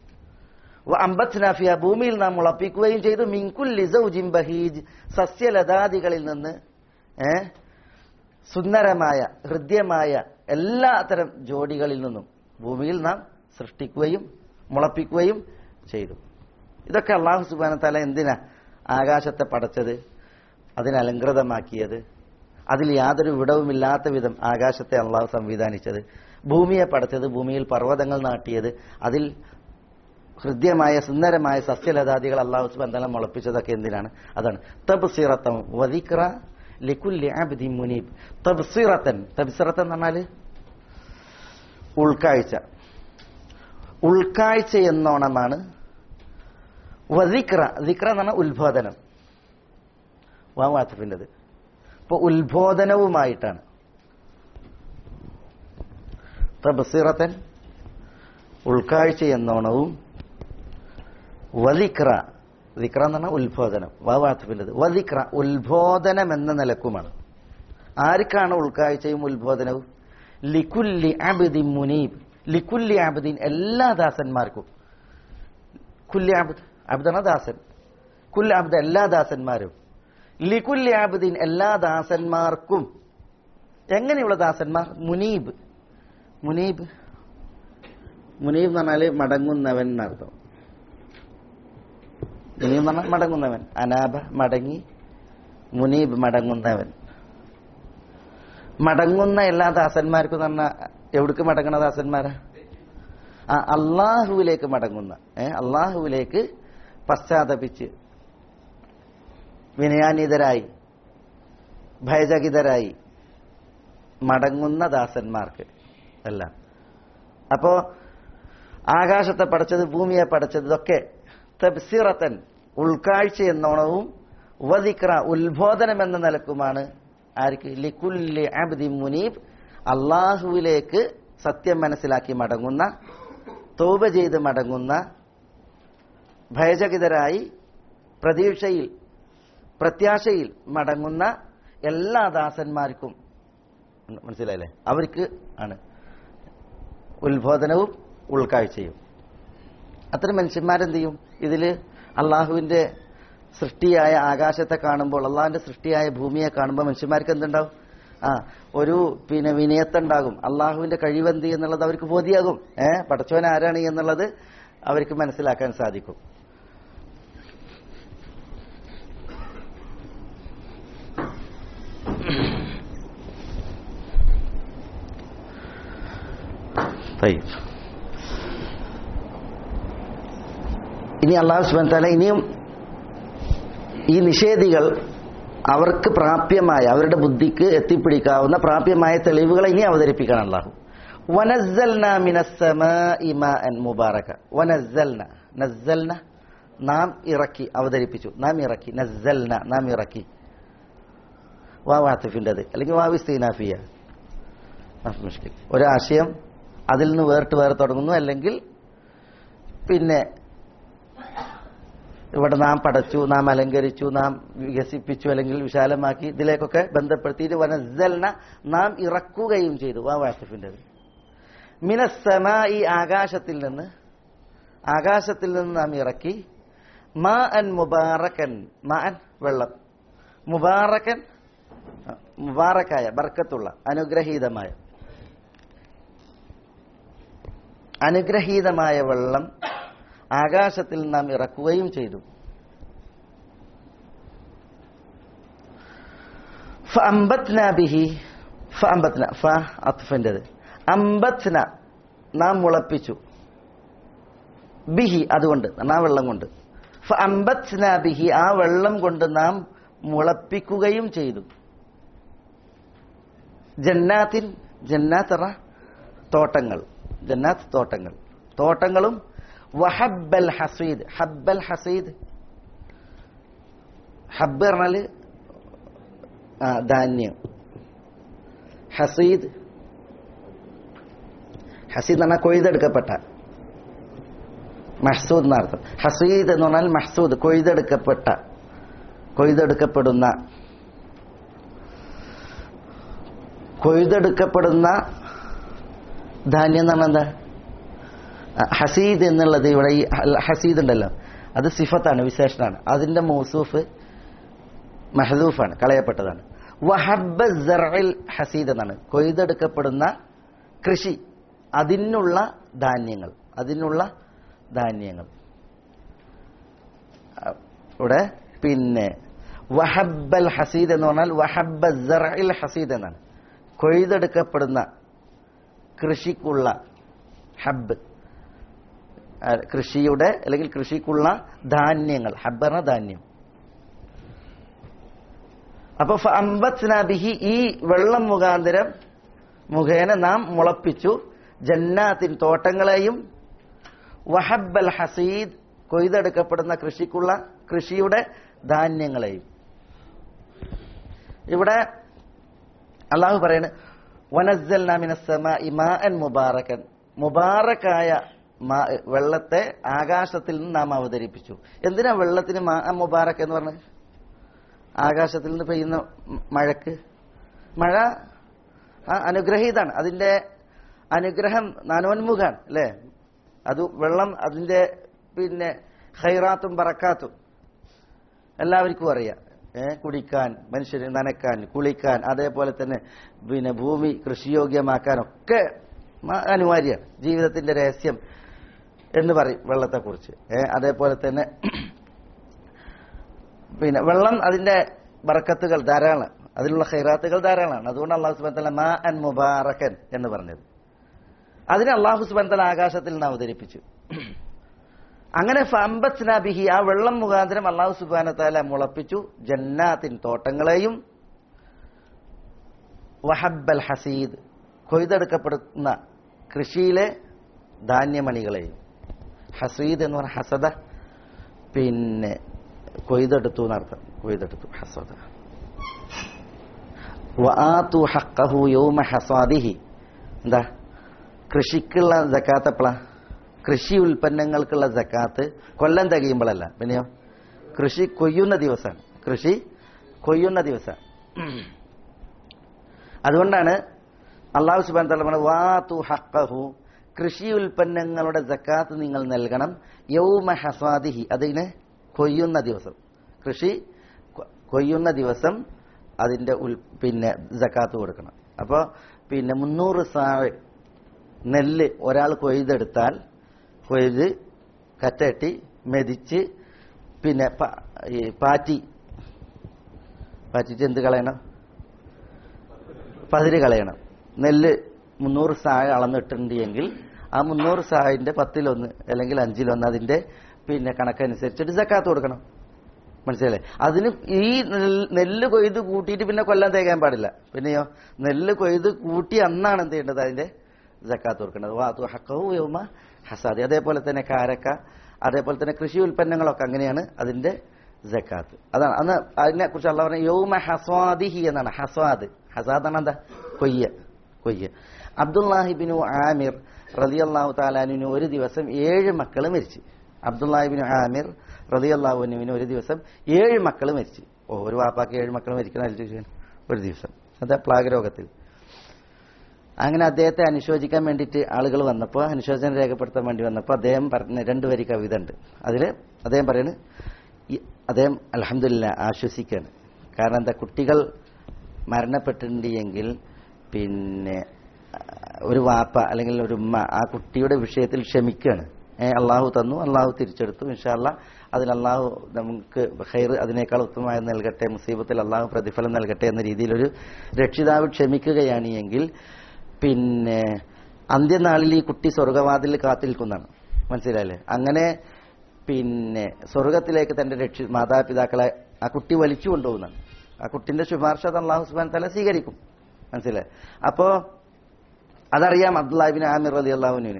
വ അമ്പത്നാഫിയ ഭൂമിയിൽ നാം മുളപ്പിക്കുകയും ചെയ്തു മിൻകുൽ ലിസൗജിൻ ബഹീജ് സസ്യലതാദികളിൽ നിന്ന് ഏ, സുന്ദരമായ ഹൃദ്യമായ എല്ലാത്തരം ജോഡികളിൽ നിന്നും ഭൂമിയിൽ നാം സൃഷ്ടിക്കുകയും മുളപ്പിക്കുകയും ചെയ്തു ഇതൊക്കെ അള്ളാഹു സുബാന തല എന്തിനാ ആകാശത്തെ പടച്ചത് അതിനെ അലങ്കൃതമാക്കിയത് അതിൽ യാതൊരു വിടവുമില്ലാത്ത വിധം ആകാശത്തെ അള്ളാഹു സംവിധാനിച്ചത് ഭൂമിയെ പടച്ചത് ഭൂമിയിൽ പർവ്വതങ്ങൾ നാട്ടിയത് അതിൽ ഹൃദ്യമായ സുന്ദരമായ സസ്യലതാദികൾ അള്ളാഹു സുബന്ധനം മുളപ്പിച്ചതൊക്കെ എന്തിനാണ് അതാണ് തബ്സിറത്തം വദിക്ര ലിക്കുല്ലി അബ്ദി മുനീബ് തബ്സിറത്തൻ തബ്സിറത്തൻ എന്ന് പറഞ്ഞാല് ഉൾക്കാഴ്ച ഉൾക്കാഴ്ച എന്നോണമാണ് വദിക്ര ദിക്ര എന്ന് പറഞ്ഞാൽ ഉത്ബോധനം വാവാത്തിൻ്റെത് ഇപ്പൊ ഉത്ബോധനവുമായിട്ടാണ് തബ്സിറത്തൻ ഉൾക്കാഴ്ച എന്നോണവും വദിക്ര ദിക്ര എന്ന് പറഞ്ഞാൽ ഉത്ബോധനം വാവാത്തിൻ്റെത് വദിക്ര ഉത്ബോധനം എന്ന നിലക്കുമാണ് ആർക്കാണ് ഉൾക്കാഴ്ചയും ഉത്ബോധനവും ലിക്കുല്ലി അബിദിൻ മുനീബ് ലിക്കുല്ലി അബിദിൻ എല്ലാ ദാസന്മാർക്കും കുല്ലി അബ്ദ് അബ്ദാണ് ദാസൻ കുല്ല അബ്ദ് എല്ലാ ദാസന്മാരും ലിക്കുല്ലി അബ്ദിൻ എല്ലാ ദാസന്മാർക്കും എങ്ങനെയുള്ള ദാസന്മാർ മുനീബ് മുനീബ് മുനീബ് എന്ന് പറഞ്ഞാല് മടങ്ങുന്നവൻ എന്നർത്ഥം മുനീബ് എന്ന് പറഞ്ഞാൽ മടങ്ങുന്നവൻ അനാബ മടങ്ങി മുനീബ് മടങ്ങുന്നവൻ മടങ്ങുന്ന എല്ലാ ദാസന്മാർക്കും എന്ന് പറഞ്ഞാൽ എവിടേക്ക് മടങ്ങണ ദാസന്മാരാ ആ അള്ളാഹുവിലേക്ക് മടങ്ങുന്ന ഏ അള്ളാഹുവിലേക്ക് പശ്ചാത്തപിച്ച് വിനയാന്വിതരായി ഭയചകിതരായി മടങ്ങുന്ന ദാസന്മാർക്ക് എല്ലാം അപ്പോ ആകാശത്തെ പടച്ചത് ഭൂമിയെ പടച്ചത് ഇതൊക്കെ തബ്സിറത്തൻ ഉൾക്കാഴ്ച എന്നോണവും വദിക്ര ഉത്ബോധനം എന്ന നിലക്കുമാണ് ആർക്ക് ലിക്കുല്ലി അബ്ദി മുനീബ് അള്ളാഹുവിലേക്ക് സത്യം മനസ്സിലാക്കി മടങ്ങുന്ന തോപ ചെയ്ത് മടങ്ങുന്ന ഭയചകിതരായി പ്രതീക്ഷയിൽ പ്രത്യാശയിൽ മടങ്ങുന്ന എല്ലാ ദാസന്മാർക്കും മനസ്സിലായില്ലേ അവർക്ക് ആണ് ഉത്ബോധനവും ഉൾക്കാഴ്ചയും അത്തരം മനുഷ്യന്മാരെന്ത് ചെയ്യും ഇതില് അള്ളാഹുവിന്റെ സൃഷ്ടിയായ ആകാശത്തെ കാണുമ്പോൾ അള്ളാഹിന്റെ സൃഷ്ടിയായ ഭൂമിയെ കാണുമ്പോൾ മനുഷ്യന്മാർക്ക് എന്തുണ്ടാവും ആ ഒരു പിന്നെ വിനയത്തുണ്ടാകും അള്ളാഹുവിന്റെ കഴിവെന്ത് എന്നുള്ളത് അവർക്ക് ബോധ്യാകും ഏ പടച്ചോൻ ആരാണ് എന്നുള്ളത് അവർക്ക് മനസ്സിലാക്കാൻ സാധിക്കും طيب. ഇനി അള്ളാഹു സുബാൻ താല ഇനിയും ഈ നിഷേധികൾ അവർക്ക് പ്രാപ്യമായ അവരുടെ ബുദ്ധിക്ക് എത്തിപ്പിടിക്കാവുന്ന പ്രാപ്യമായ തെളിവുകളെ ഇനി അവതരിപ്പിക്കണം അള്ളാഹു വനസ്സൽന മിനസ്സമാഇ മാഅൻ മുബാറക വനസ്സൽന നസ്സൽന നാം ഇറക്കി അവതരിപ്പിച്ചു നാം ഇറക്കി നസ്സൽന നാം ഇറക്കി വാവ് ആത്തിഫിൻ്റെത് അല്ലെങ്കിൽ വാവ് ഇസ്തീനാഫിയ മുഷ്കിൽ ഒരാശയം അതിൽ നിന്ന് വേറിട്ട് വേറെ തുടങ്ങുന്നു അല്ലെങ്കിൽ പിന്നെ ഇവിടെ നാം പടച്ചു നാം അലങ്കരിച്ചു നാം വികസിപ്പിച്ചു അല്ലെങ്കിൽ വിശാലമാക്കി ഇതിലേക്കൊക്കെ ബന്ധപ്പെടുത്തിയിട്ട് വനസ്സൽന നാം ഇറക്കുകയും ചെയ്തു വാ വാസിഫിൻ്റെത് മിനസ്സമ ഈ ആകാശത്തിൽ നിന്ന് ആകാശത്തിൽ നിന്ന് നാം ഇറക്കി മാ അൻ മുബാറക്കൻ മാ അൻ വെള്ളം മുബാറക്കൻ മുബാറക്കായ ബർക്കത്തുള്ള അനുഗ്രഹീതമായ അനുഗ്രഹീതമായ വെള്ളം ആകാശത്തിൽ നാം ഇറക്കുകയും ചെയ്തു ഫഅംബത്ന ബിഹി ഫഅംബത്ന ഫ അത്ഫന്റേത് അംബത്ന നാം മുളപ്പിച്ചു ബിഹി അതുകൊണ്ട് ആ വെള്ളം കൊണ്ട് ഫഅംബത്ന ബിഹി ആ വെള്ളം കൊണ്ട് നാം മുളപ്പിക്കുകയും ചെയ്തു ജന്നാത്തിൻ ജന്നാത്തറ തോട്ടങ്ങൾ ജന്നാത്ത് തോട്ടങ്ങൾ തോട്ടങ്ങളും വഹബ്ബൽ ഹസീദ് ഹബ്ബൽ ഹസീദ് ഹബ്ബ് പറഞ്ഞാല് ആ, ധാന്യം ഹസീദ് ഹസീദ് എന്ന് പറഞ്ഞാൽ കൊയ്തെടുക്കപ്പെട്ട മഹ്സൂദ് എന്നർത്ഥം ഹസീദ് എന്ന് പറഞ്ഞാൽ മഹ്സൂദ് കൊയ്തെടുക്കപ്പെട്ട കൊയ്തെടുക്കപ്പെടുന്ന കൊയ്തെടുക്കപ്പെടുന്ന ധാന്യം എന്ന് പറഞ്ഞാൽ എന്താ ആ, ഹസീദ് എന്നുള്ളത് ഇവിടെ ഈ ഹ- ഹസീദ് ഉണ്ടല്ലോ അത് സിഫത്താണ് വിശേഷണമാണ് അതിന്റെ മൗസൂഫ് മഹദൂഫാണ് കളയപ്പെട്ടതാണ് വഹബ്ബ സറഇൽ ഹസീദ് എന്നാണ് കൊയ്തെടുക്കപ്പെടുന്ന കൃഷി അതിനുള്ള ധാന്യങ്ങൾ അതിനുള്ള ധാന്യങ്ങൾ ആ, ഇവിടെ പിന്നെ വഹബ്ബൽ ഹസീദ് എന്ന് പറഞ്ഞാൽ വഹബ്ബ സറഇൽ ഹസീദ് എന്നാണ് കൊയ്തെടുക്കപ്പെടുന്ന കൃഷിക്കുള്ള ഹബ്ബ് ആ, കൃഷിയുടെ അല്ലെങ്കിൽ കൃഷിക്കുള്ള ധാന്യങ്ങൾ ഹബ്ബ് എന്ന ധാന്യം അപ്പൊ അമ്പത്ന ബിഹി ഈ വെള്ളം മുഖാന്തരം മുഖേന നാം മുളപ്പിച്ചു ജന്നാത്തിൻ തോട്ടങ്ങളെയും വഹബ്ബൽ ഹസീദ് കൊയ്തെടുക്കപ്പെടുന്ന കൃഷിക്കുള്ള കൃഷിയുടെ ധാന്യങ്ങളെയും ഇവിടെ അള്ളാഹു പറയാണ് വനസ്സൽന മിനസ്സമാഇ മാഅൻ മുബാറകൻ മുബാറക്കായ മാ വെള്ളത്തെ ആകാശത്തിൽ നിന്ന് നാം അവതരിപ്പിച്ചു എന്തിനാ വെള്ളത്തിന് മാ മുബാറക് എന്ന് പറഞ്ഞത് ആകാശത്തിൽ നിന്ന് പെയ്യുന്ന മ- മഴക്ക് മഴ ആ, അനുഗ്രഹീതാണ് അതിന്റെ അനുഗ്രഹം നാനോന്മുഖാണ് അല്ലേ അത് വെള്ളം അതിന്റെ പിന്നെ ഹൈറാത്തും ബറക്കാത്തും എല്ലാവർക്കും അറിയാം ഏ, കുടിക്കാൻ മനുഷ്യന് നനക്കാൻ കുളിക്കാൻ അതേപോലെ തന്നെ പിന്നെ ഭൂമി കൃഷിയോഗ്യമാക്കാനൊക്കെ മ- അനിവാര്യമാണ് ജീവിതത്തിന്റെ രഹസ്യം എന്ന് പറയും വെള്ളത്തെക്കുറിച്ച് ഏ, അതേപോലെ തന്നെ പിന്നെ വെള്ളം അതിന്റെ ബർക്കത്തുകൾ ധാരാളം അതിലുള്ള ഹൈറാത്തുകൾ ധാരാളമാണ് അതുകൊണ്ട് അള്ളാഹു സുബാൻ തല മാ അൻ മുബാറക്കൻ എന്ന് പറഞ്ഞത് അതിനെ അള്ളാഹു സുബാൻ തല ആകാശത്തിൽ നിന്ന് അവതരിപ്പിച്ചു അങ്ങനെ ഫഅംബത്ന ബിഹി ആ വെള്ളം മുഖാന്തരം അള്ളാഹു സുബാന താല മുളപ്പിച്ചു ജന്നാത്തിൻ തോട്ടങ്ങളെയും വഹബ്ബൽ ഹസീദ് കൊയ്തെടുക്കപ്പെടുന്ന കൃഷിയിലെ ധാന്യമണികളെയും ഹസീദ് എന്ന് പറഞ്ഞ ഹസദ പിന്നെ കൊയ്തെടുത്തു എന്നർത്ഥം കൊയ്തെടുത്തു ഹസദ വആതു ഹഖഹു യൗമ ഹസാദിഹി എന്താ കൃഷിക്കുള്ള ജക്കാത്ത് എപ്പോഴാ കൃഷി ഉൽപ്പന്നങ്ങൾക്കുള്ള ജക്കാത്ത് കൊല്ലം തികയുമ്പോഴല്ല പിന്നെയോ കൃഷി കൊയ്യുന്ന ദിവസമാണ് കൃഷി കൊയ്യുന്ന ദിവസം അതുകൊണ്ടാണ് അള്ളാഹു സുബാൻ തല പറഞ്ഞത് വാതു ഹഖഹു കൃഷി ഉൽപ്പന്നങ്ങളുടെ ജക്കാത്ത് നിങ്ങൾ നൽകണം യൗമ ഹസ്വാദിഹി അതിനെ കൊയ്യുന്ന ദിവസം കൃഷി കൊ- കൊയ്യുന്ന ദിവസം അതിന്റെ ഉൽ പിന്നെ ജക്കാത്ത് കൊടുക്കണം അപ്പോൾ പിന്നെ മുന്നൂറ് സാഴ് നെല്ല് ഒരാൾ കൊയ്തെടുത്താൽ കൊയ്ത് കറ്റട്ടി മെതിച്ച് പിന്നെ പ- ഈ പാറ്റി പാറ്റിച്ച് എന്ത് കളയണം പതിര് കളയണം നെല്ല് മുന്നൂറ് സായ അളന്നിട്ടുണ്ട് എങ്കിൽ ആ മുന്നൂറ് സായന്റെ പത്തിലൊന്ന് അല്ലെങ്കിൽ അഞ്ചിലൊന്ന് അതിന്റെ പിന്നെ കണക്കനുസരിച്ചിട്ട് ജക്കാത്ത് കൊടുക്കണം മനസ്സിലല്ലേ അതിന് ഈ നെൽ- നെല്ല് കൊയ്ത് കൂട്ടിയിട്ട് പിന്നെ കൊല്ലം തേക്കാൻ പാടില്ല പിന്നെയോ നെല്ല് കൊയ്ത് കൂട്ടി അന്നാണ് എന്ത് ചെയ്യേണ്ടത് അതിന്റെ ജക്കാത്ത് കൊടുക്കേണ്ടത് വാതു ഹക്കവും യോമ ഹസാദി അതേപോലെ തന്നെ കാരക്ക അതേപോലെ തന്നെ കൃഷി ഉൽപ്പന്നങ്ങളൊക്കെ അങ്ങനെയാണ് അതിന്റെ ജക്കാത്ത് അതാണ് അന്ന് അതിനെ കുറിച്ച് അള്ള പറഞ്ഞ യൗമ ഹസ്വാദിഹി എന്നാണ് ഹസ്വാദ് ഹസാദ് ആണ് എന്താ കൊയ്യ കൊയ്യ അബ്ദുല്ലാഹിബിനു ആമിർ റളിയല്ലാഹു താലാനുവിന് ഒരു ദിവസം ഏഴ് മക്കൾ മരിച്ചു അബ്ദുല്ലാഹിബിനു ആമിർ റളിയല്ലാഹുവിനുവിന് ഒരു ദിവസം ഏഴ് മക്കൾ മരിച്ചു ഓ ഒരു വാപ്പാക്ക് ഏഴ് മക്കൾ മരിക്കണം ഒരു ദിവസം അതാ പ്ലാഗ് രോഗത്തിൽ അങ്ങനെ അദ്ദേഹത്തെ അനുശോചിക്കാൻ വേണ്ടിയിട്ട് ആളുകൾ വന്നപ്പോൾ അനുശോചനം രേഖപ്പെടുത്താൻ വേണ്ടി വന്നപ്പോൾ അദ്ദേഹം പറഞ്ഞ രണ്ട് വരി കവിത ഉണ്ട് അതിൽ അദ്ദേഹം പറയുന്നത് ഈ- അദ്ദേഹം അലഹമില്ല ആശ്വസിക്കാണ് കാരണം എന്താ കുട്ടികൾ മരണപ്പെട്ടിട്ടുണ്ട് എങ്കിൽ പിന്നെ ആ, ഒരു വാപ്പ അല്ലെങ്കിൽ ഒരു ഉമ്മ ആ കുട്ടിയുടെ വിഷയത്തിൽ ക്ഷമിക്കുകയാണ് ഏ അള്ളാഹു തന്നു അള്ളാഹു തിരിച്ചെടുത്തു ഇൻഷാല്ല അതിൽ അള്ളാഹു നമുക്ക് ഹൈർ അതിനേക്കാൾ ഉത്തമമായി നൽകട്ടെ മുസീബത്തിൽ അള്ളാഹു പ്രതിഫലം നൽകട്ടെ എന്ന രീതിയിലൊരു രക്ഷിതാവ് ക്ഷമിക്കുകയാണ് എങ്കിൽ പിന്നെ അന്ത്യനാളിൽ ഈ കുട്ടി സ്വർഗവാതിൽ കാത്തിരിക്കുന്നതാണ് മനസ്സിലായില്ലേ അങ്ങനെ പിന്നെ സ്വർഗത്തിലേക്ക് തന്റെ രക്ഷി മാതാപിതാക്കളെ ആ കുട്ടി വലിച്ചു കൊണ്ടുപോകുന്നതാണ് ആ കുട്ടിന്റെ ശുപാർശ അത് അള്ളാഹു സുബാൻ തല സ്വീകരിക്കും മനസ്സിലായി അപ്പോ അതറിയാം അബ്ദുല്ലാഹിബിൻ ആമിർ അലി അള്ളാഹുവിന്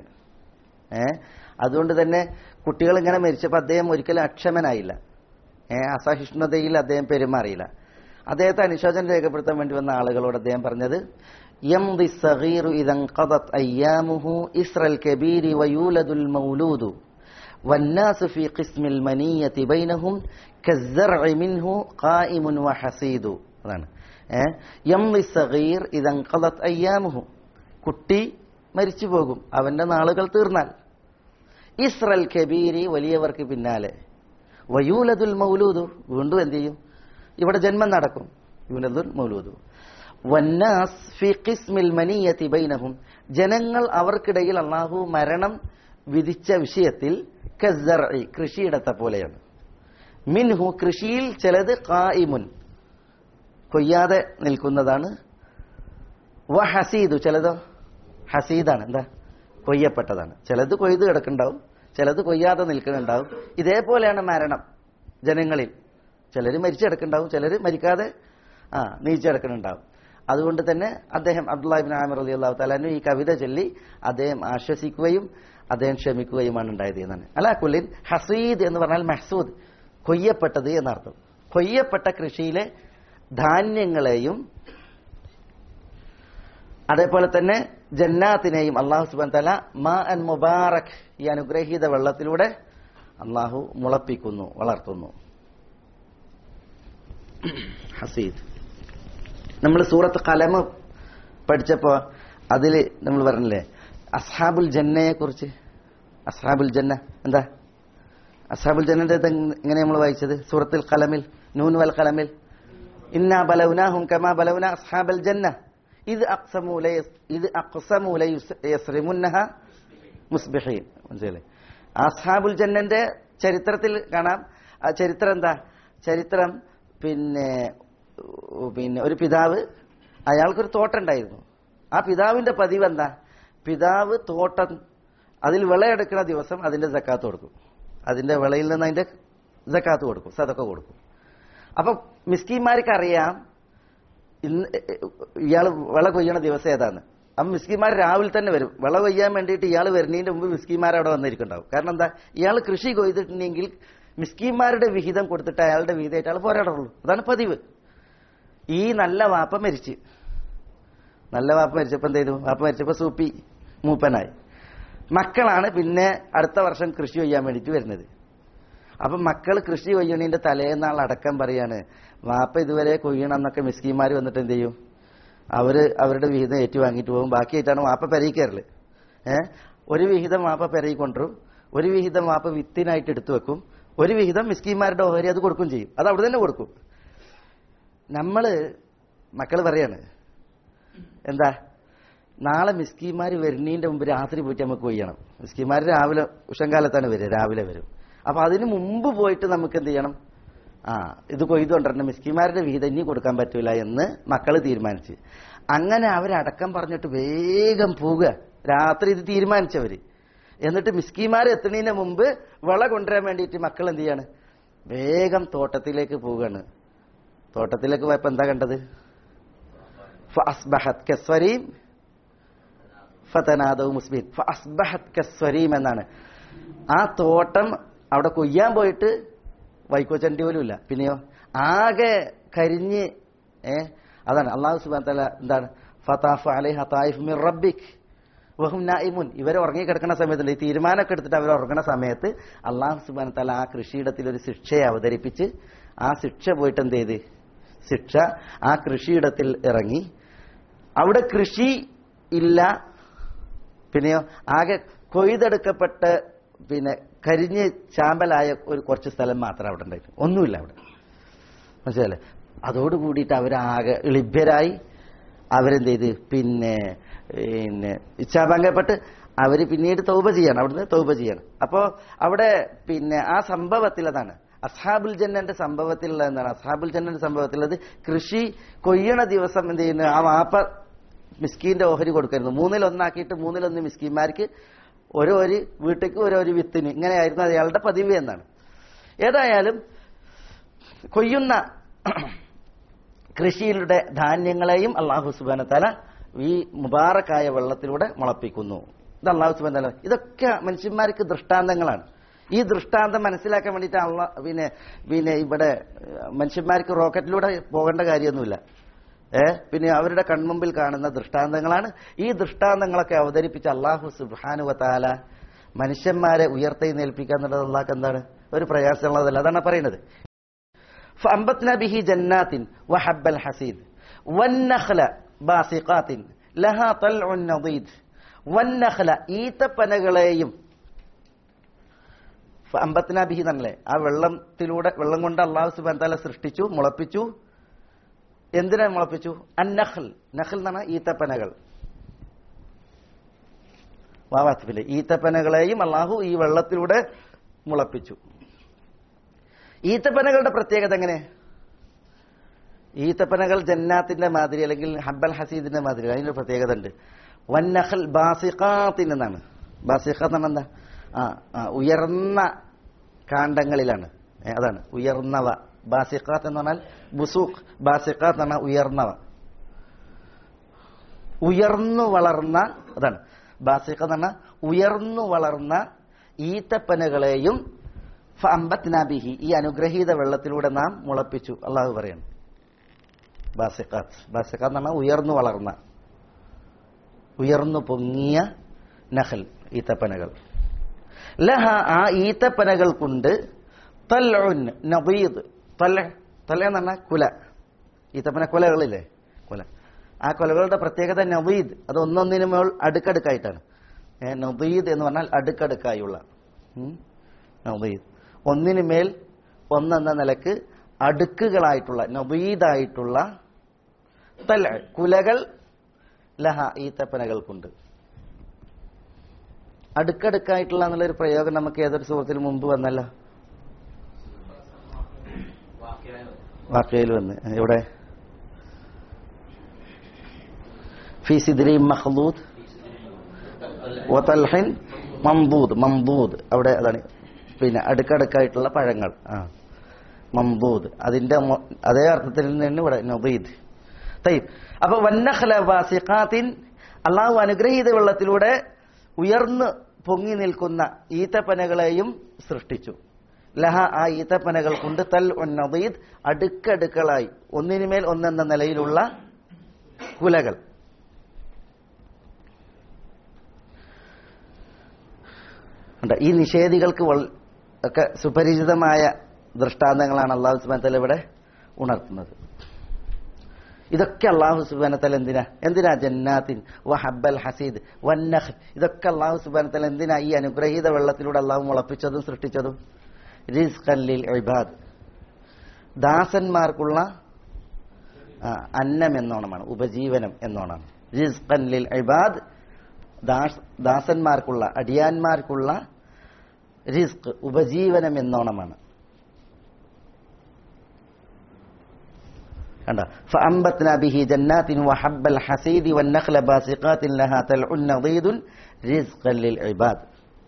ഏ അതുകൊണ്ട് തന്നെ കുട്ടികൾ ഇങ്ങനെ മരിച്ചപ്പോൾ അദ്ദേഹം ഒരിക്കലും അക്ഷമനായില്ല ഏ അസഹിഷ്ണുതയിൽ അദ്ദേഹം പെരുമാറിയില്ല അദ്ദേഹത്തെ അനുശോചനം രേഖപ്പെടുത്താൻ വേണ്ടി വന്ന ആളുകളോട് അദ്ദേഹം പറഞ്ഞത് يمضي الصغير إذا انقضت أيامه إسر الكبير ويولد المولود والناس في قسم المنية بينهم كالزرع منه قائم وحصيد അതാണ് ഏ യംലി സഗീർ ഇതങ്കലത് അയ്യാമുഹു കുട്ടി മരിച്ചു പോകും അവന്റെ നാളുകൾ തീർന്നാൽ ഇസ്രൽ കബീരി വലിയവർക്ക് പിന്നാലെ വയൂലതുൽ മൗലൂദു വീണ്ടും എന്ത് ചെയ്യും ഇവിടെ ജന്മം നടക്കും യൂലതുൽ മൗലൂദു വന്നാസ് ഫി ഖിസ്മിൽ മനീയത്തി ബൈനഹും ജനങ്ങൾ അവർക്കിടയിൽ അള്ളാഹു മരണം വിധിച്ച വിഷയത്തിൽ കസ്സർഇ കൃഷിയിടത്തെ പോലെയാണ് മിൻഹു കൃഷിയിൽ ചിലത് ഖായിമുൻ കൊയ്യാതെ നിൽക്കുന്നതാണ് വ ഹസീദു ചിലതോ ഹസീദാണ് എന്താ കൊയ്യപ്പെട്ടതാണ് ചിലത് കൊയ്ത് കിടക്കുന്നുണ്ടാവും ചിലത് കൊയ്യാതെ നിൽക്കുന്നുണ്ടാവും ഇതേപോലെയാണ് മരണം ജനങ്ങളിൽ ചിലർ മരിച്ചു കിടക്കുന്നുണ്ടാവും ചിലർ മരിക്കാതെ ആ നീച്ചു കിടക്കുന്നുണ്ടാവും അതുകൊണ്ട് തന്നെ അദ്ദേഹം അബ്ദുല്ലാഹിബിൻ ആമിർ അലി അള്ളാഹു താലാനു ഈ കവിത ചൊല്ലി അദ്ദേഹം ആശ്വസിക്കുകയും അദ്ദേഹം ക്ഷമിക്കുകയുമാണ് ഉണ്ടായത് എന്നാണ് അല്ല കുല്ലിൻ ഹസീദ് എന്ന് പറഞ്ഞാൽ മെഹസൂദ് കൊയ്യപ്പെട്ടത് എന്നർത്ഥം കൊയ്യപ്പെട്ട കൃഷിയിലെ ധാന്യങ്ങളെയും അതേപോലെ തന്നെ ജന്നാത്തിനെയും അള്ളാഹു സുബാൻ തല മാ അൻ മുബാറക് ഈ അനുഗ്രഹീത വെള്ളത്തിലൂടെ അള്ളാഹു മുളപ്പിക്കുന്നു വളർത്തുന്നു ഹസീദ് നമ്മൾ സൂറത്ത് കലമ് പഠിച്ചപ്പോ അതിൽ നമ്മൾ പറഞ്ഞില്ലേ അസ്ഹാബുൽ ജന്നയെ കുറിച്ച് അസ്ഹാബുൽ ജന്ന എന്താ അസ്ഹാബുൽ ജന്നന്റെ എങ്ങനെ നമ്മൾ വായിച്ചത് സൂറത്തുൽ കലമിൽ നൂൻ വൽ കലമിൽ ഇന്നാ ബലൗനാഹും കമാ ബലൗന അസ്ഹാബൽ ജന്ന ഇത് അക്സമു ലയസ് ഇത് അക്സമു ലയസ്രിമുന്നഹ മുസ്ബിഹീൻ മനസ്സിലായി അസ്ഹാബുൽ ജന്നന്റെ ചരിത്രത്തിൽ കാണാം ആ ചരിത്രം എന്താ ചരിത്രം പിന്നെ ഉ- പിന്നെ ഒരു പിതാവ് അയാൾക്കൊരു തോട്ടം ഉണ്ടായിരുന്നു ആ പിതാവിന്റെ പതിവ് എന്താ പിതാവ് തോട്ടം അതിൽ വിളയെടുക്കുന്ന ദിവസം അതിന്റെ ജക്കാത്ത് കൊടുക്കും അതിന്റെ വിളയിൽ നിന്ന് അതിന്റെ ജക്കാത്ത് കൊടുക്കും സതൊക്കെ കൊടുക്കും അപ്പൊ മിസ്കിന്മാർക്ക് അറിയാം ഇന്ന് ഇയാൾ വിള കൊയ്യണ ദിവസം ഏതാണ് അപ്പൊ മിസ്കിന്മാർ രാവിലെ തന്നെ വരും വിള കൊയ്യാൻ വേണ്ടിയിട്ട് ഇയാൾ വരുന്നതിന്റെ മുമ്പ് മിസ്കിന്മാർ അവിടെ വന്നിരിക്കുന്നുണ്ടാവും കാരണം എന്താ ഇയാൾ കൃഷി കൊയ്തിട്ടുണ്ടെങ്കിൽ മിസ്കിന്മാരുടെ വിഹിതം കൊടുത്തിട്ട് അയാളുടെ വിഹിതമായിട്ട് അയാൾ പോരാടുള്ളൂ അതാണ് പതിവ് ഈ നല്ല വാപ്പ മരിച്ച് നല്ല വാപ്പ മരിച്ചപ്പോ എന്ത് ചെയ്തു വാപ്പ മരിച്ചപ്പോ സൂപ്പി മൂപ്പനായി മക്കളാണ് പിന്നെ അടുത്ത വർഷം കൃഷി ചെയ്യാൻ വേണ്ടിയിട്ട് വരുന്നത് അപ്പൊ മക്കൾ കൃഷി കൊയ്യണീന്റെ തലേന്നാൾ അടക്കം പറയാണ് വാപ്പ ഇതുവരെ കൊയ്യണം എന്നൊക്കെ മിസ്കിമാർ വന്നിട്ട് എന്ത് ചെയ്യും അവര് അവരുടെ വിഹിതം ഏറ്റുവാങ്ങിയിട്ട് പോകും ബാക്കിയായിട്ടാണ് വാപ്പ പരീക്കാറില് ഏഹ് ഒരു വിഹിതം വാപ്പ പെരയി കൊണ്ടുവരും ഒരു വിഹിതം വാപ്പ വിത്തിനായിട്ട് എടുത്തു വെക്കും ഒരു വിഹിതം മിസ്കിന്മാരുടെ ഓഹരി അത് കൊടുക്കും ചെയ്യും അത് അവിടെ തന്നെ കൊടുക്കും നമ്മള് മക്കള് പറയാണ് എന്താ നാളെ മിസ്കിമാർ വരുന്നതിന്റെ മുമ്പ് രാത്രി പോയിട്ട് നമുക്ക് കൊയ്യണം മിസ്കിമാർ രാവിലെ ഉഷങ്കാലത്താണ് വരിക രാവിലെ വരും അപ്പൊ അതിന് മുമ്പ് പോയിട്ട് നമുക്ക് എന്ത് ചെയ്യണം ആ ഇത് കൊയ്തു കൊണ്ടിരണം മിസ്കിമാരുടെ വിഹിതം ഇനി കൊടുക്കാൻ പറ്റൂല എന്ന് മക്കള് തീരുമാനിച്ച് അങ്ങനെ അവരടക്കം പറഞ്ഞിട്ട് വേഗം പോവുക രാത്രി ഇത് തീരുമാനിച്ചവര് എന്നിട്ട് മിസ്കിമാർ എത്തുന്നതിന് മുമ്പ് വിള കൊണ്ടുവരാൻ വേണ്ടിയിട്ട് മക്കൾ എന്ത് ചെയ്യാണ് വേഗം തോട്ടത്തിലേക്ക് പോവുകയാണ് തോട്ടത്തിലേക്ക് പോയപ്പോ എന്താ കണ്ടത് ഫഅസ്ബഹത് കസ്വരീം ഫതനാദവ് മുസ്ബിൻ ഫഅസ്ബഹത് കസ്വരീം എന്നാണ് ആ തോട്ടം അവിടെ കൊയ്യാൻ പോയിട്ട് വൈക്കോച്ചണ്ടി പോലും ഇല്ല പിന്നെയോ ആകെ കരിഞ്ഞ് ഏ അതാണ് അള്ളാഹു സുബാൻ തല എന്താണ് ഫതാഫ് അലൈഹ തായിഫ് മിർ റബ്ബിക് വഹും നായിമുൻ ഇവർ ഉറങ്ങിക്കിടക്കുന്ന സമയത്തുണ്ട് ഈ തീരുമാനമൊക്കെ എടുത്തിട്ട് അവർ ഉറങ്ങുന്ന സമയത്ത് അള്ളാഹു സുബാൻ തല ആ കൃഷിയിടത്തിൽ ഒരു ശിക്ഷയെ അവതരിപ്പിച്ച് ആ ശിക്ഷ പോയിട്ട് എന്ത് ചെയ്ത് ശിക്ഷ ആ കൃഷിയിടത്തിൽ ഇറങ്ങി അവിടെ കൃഷി ഇല്ല പിന്നെയോ ആകെ കൊയ്തെടുക്കപ്പെട്ട് പിന്നെ കരിഞ്ഞ് ചാമ്പലായ ഒരു കുറച്ച് സ്ഥലം മാത്രം അവിടെ ഉണ്ടായിരുന്നു ഒന്നുമില്ല അവിടെ മനസ്സിലല്ലേ അതോട് കൂടിയിട്ട് അവരാകെ ലഭ്യരായി അവരെന്ത് ചെയ്ത് പിന്നെ പിന്നെ ഇച്ഛാഭംഗപ്പെട്ട് അവര് പിന്നീട് തൗബ ചെയ്യാണ് അവിടുന്ന് തൗബ ചെയ്യാണ് അപ്പോ അവിടെ പിന്നെ ആ സംഭവത്തിൽ അതാണ് അസ്ഹാബുൽ ജന്നന്റെ സംഭവത്തിലുള്ള എന്താണ് അസ്ഹാബുൽ ജന്നന്റെ സംഭവത്തിലുള്ളത് കൃഷി കൊയ്യണ ദിവസം എന്ത് ചെയ്യുന്നു ആ വാപ്പ മിസ്കീന്റെ ഓഹരി കൊടുക്കരുത് മൂന്നിലൊന്നാക്കിയിട്ട് മൂന്നിലൊന്ന് മിസ്കീന്മാർക്ക് ഓരോ ഒരു വീട്ടിലേക്ക് ഓരോ ഒരു വിത്തിന് ഇങ്ങനെയായിരുന്നു അയാളുടെ പതിവ് എന്നാണ് ഏതായാലും കൊയ്യുന്ന കൃഷിയിലൂടെ ധാന്യങ്ങളെയും അള്ളാഹു സുബാന തല ഈ മുബാറക്കായ വെള്ളത്തിലൂടെ മുളപ്പിക്കുന്നു ഇത് അള്ളാഹു സുബാൻ തല ഇതൊക്കെ മനുഷ്യന്മാർക്ക് ദൃഷ്ടാന്തങ്ങളാണ് ഈ ദൃഷ്ടാന്തം മനസ്സിലാക്കാൻ വേണ്ടിയിട്ട് അള്ള പിന്നെ പിന്നെ ഇവിടെ ഏഹ്, മനുഷ്യന്മാർക്ക് റോക്കറ്റിലൂടെ പോകേണ്ട കാര്യമൊന്നുമില്ല ഏ പിന്നെ അവരുടെ കൺമുമ്പിൽ കാണുന്ന ദൃഷ്ടാന്തങ്ങളാണ് ഈ ദൃഷ്ടാന്തങ്ങളൊക്കെ അവതരിപ്പിച്ച അള്ളാഹു സുബാനുവത്താല മനുഷ്യന്മാരെ ഉയർത്തെഴുന്നേൽപ്പിക്കുക എന്നുള്ളത് അള്ളാഹ് എന്താണ് ഒരു പ്രയാസമുള്ളതല്ല അതാണ് പറയുന്നത് فأنبتنا به جنات وحب الحسيد والنخل باسقات لها طلع نضيد والنخل ഈത്തപ്പനകളെയും അമ്പത്തിന ബിഹി തന്നെ ആ വെള്ളത്തിലൂടെ വെള്ളം കൊണ്ട് അള്ളാഹു സുബാൻ താല സൃഷ്ടിച്ചു മുളപ്പിച്ചു എന്തിനാ മുളപ്പിച്ചു അന്നഹൽ നഹൽ എന്നാണ് ഈത്തപ്പനകൾ വാവാത്തിപ്പില്ലേ ഈത്തപ്പനകളെയും അള്ളാഹു ഈ വെള്ളത്തിലൂടെ മുളപ്പിച്ചു ഈത്തപ്പനകളുടെ പ്രത്യേകത എങ്ങനെ ഈത്തപ്പനകൾ ജന്നാത്തിന്റെ മാതിരി അല്ലെങ്കിൽ ഹബ്ബൽ ഹസീദിന്റെ മാതിരി അതിനൊരു പ്രത്യേകത ഉണ്ട് വന്നഹൽ ബാസിഖാത്തിൻ എന്നാണ് ബാസിഖാത്ത് എന്നാണ് എന്താ ആ ആ, ഉയർന്ന കാണ്ഡങ്ങളിലാണ് ഏ, അതാണ് ഉയർന്നവ ബാസിഖാത്ത് എന്ന് പറഞ്ഞാൽ ബുസൂഖ് ബാസിഖാത്ത് എന്ന് പറഞ്ഞാൽ ഉയർന്നവ ഉയർന്നു വളർന്ന അതാണ് ബാസിഖ എന്ന് പറഞ്ഞാൽ ഉയർന്നു വളർന്ന ഈത്തപ്പനകളെയും ഫഅംബത്നാബിഹി ഈ അനുഗ്രഹീത വെള്ളത്തിലൂടെ നാം മുളപ്പിച്ചു അള്ളാഹു പറയാണ് ബാസിഖാത്ത് ബാസിഖാത്ത് എന്ന് പറഞ്ഞാൽ ഉയർന്നു വളർന്ന ഉയർന്നു പൊങ്ങിയ നഹൽ ഈത്തപ്പനകൾ ലഹ ആ ഈത്തപ്പനകൾ കൊണ്ട് തൽഉൻ നബീദ് തല തല എന്ന് പറഞ്ഞാൽ കുല ഈത്തപ്പന കുലകളില്ലേ കുല ആ കുലകളുടെ പ്രത്യേകത നബീദ് അത് ഒന്നൊന്നിനു മേൾ അടുക്കടുക്കായിട്ടാണ് ഏ, നബീദ് എന്ന് പറഞ്ഞാൽ അടുക്കടുക്കായുള്ള ഉം, നബീദ് ഒന്നിനു മേൽ ഒന്നെന്ന നിലക്ക് അടുക്കുകളായിട്ടുള്ള നബീദായിട്ടുള്ള തല കുലകൾ ലഹ ഈത്തപ്പനകൾക്കുണ്ട് അടുക്കടുക്കായിട്ടുള്ള എന്നുള്ളൊരു പ്രയോഗം നമുക്ക് ഏതൊരു സുഹൃത്തിന് മുമ്പ് വന്നല്ല വാക്കയിൽ വന്ന് എവിടെ ഫി സിദ്രി മഹ്ലൂദ് വതൽഹിൻ മംബൂദ് മംബൂദ് അവിടെ അതാണ് പിന്നെ അടുക്കടുക്കായിട്ടുള്ള പഴങ്ങൾ ആ മംബൂദ് അതിന്റെ മൊ- അതേ അർത്ഥത്തിൽ നിന്ന് ഇവിടെ നബീദ് തയ്യബ് അപ്പൊ വന്നഖല വാസിഖാത്തിൻ അള്ളാഹു അനുഗ്രഹീത വെള്ളത്തിലൂടെ ഉയർന്ന് പൊങ്ങി നിൽക്കുന്ന ഈത്തപ്പനകളെയും സൃഷ്ടിച്ചു ലഹ ആ ഈത്തപ്പനകൾ കൊണ്ട് തൽ നദീദ് അടുക്കടുക്കളായി ഒന്നിനുമേൽ ഒന്നെന്ന നിലയിലുള്ള കുലകൾ ഉണ്ട്. ഈ നിഷേധികൾക്ക് വൾ- ഒക്കെ സുപരിചിതമായ ദൃഷ്ടാന്തങ്ങളാണ് അള്ളാഹു സുബാൻ തല ഇവിടെ ഉണർത്തുന്നത് ഇതൊക്കെ അള്ളാഹു സുബാനത്തല എന്തിനാ എന്തിനാ ജന്നാത്തിൻ വഹബൽ ഹസീദ് വന്നഹ് ഇതൊക്കെ അള്ളാഹു സുബാനത്തല എന്തിനാ ഈ അനുഗ്രഹീത വെള്ളത്തിലൂടെ അള്ളാഹു മുളപ്പിച്ചതും സൃഷ്ടിച്ചതും റിസ്ഖല്ലിൽ ഇബാദ് ദാസന്മാർക്കുള്ള ആ, അന്നം എന്നോണമാണ് ഉപജീവനം എന്നോണമാണ് റിസ്ഖൻ ലിൽ ഇബാദ് ദാസ് ദാസന്മാർക്കുള്ള അടിയാന്മാർക്കുള്ള റിസ്ക് ഉപജീവനം എന്നോണമാണ് കണ്ട فأنبتنا به جنات وحب الحسيد والنخل باسقات لها تلع نضيد رزقا للعباد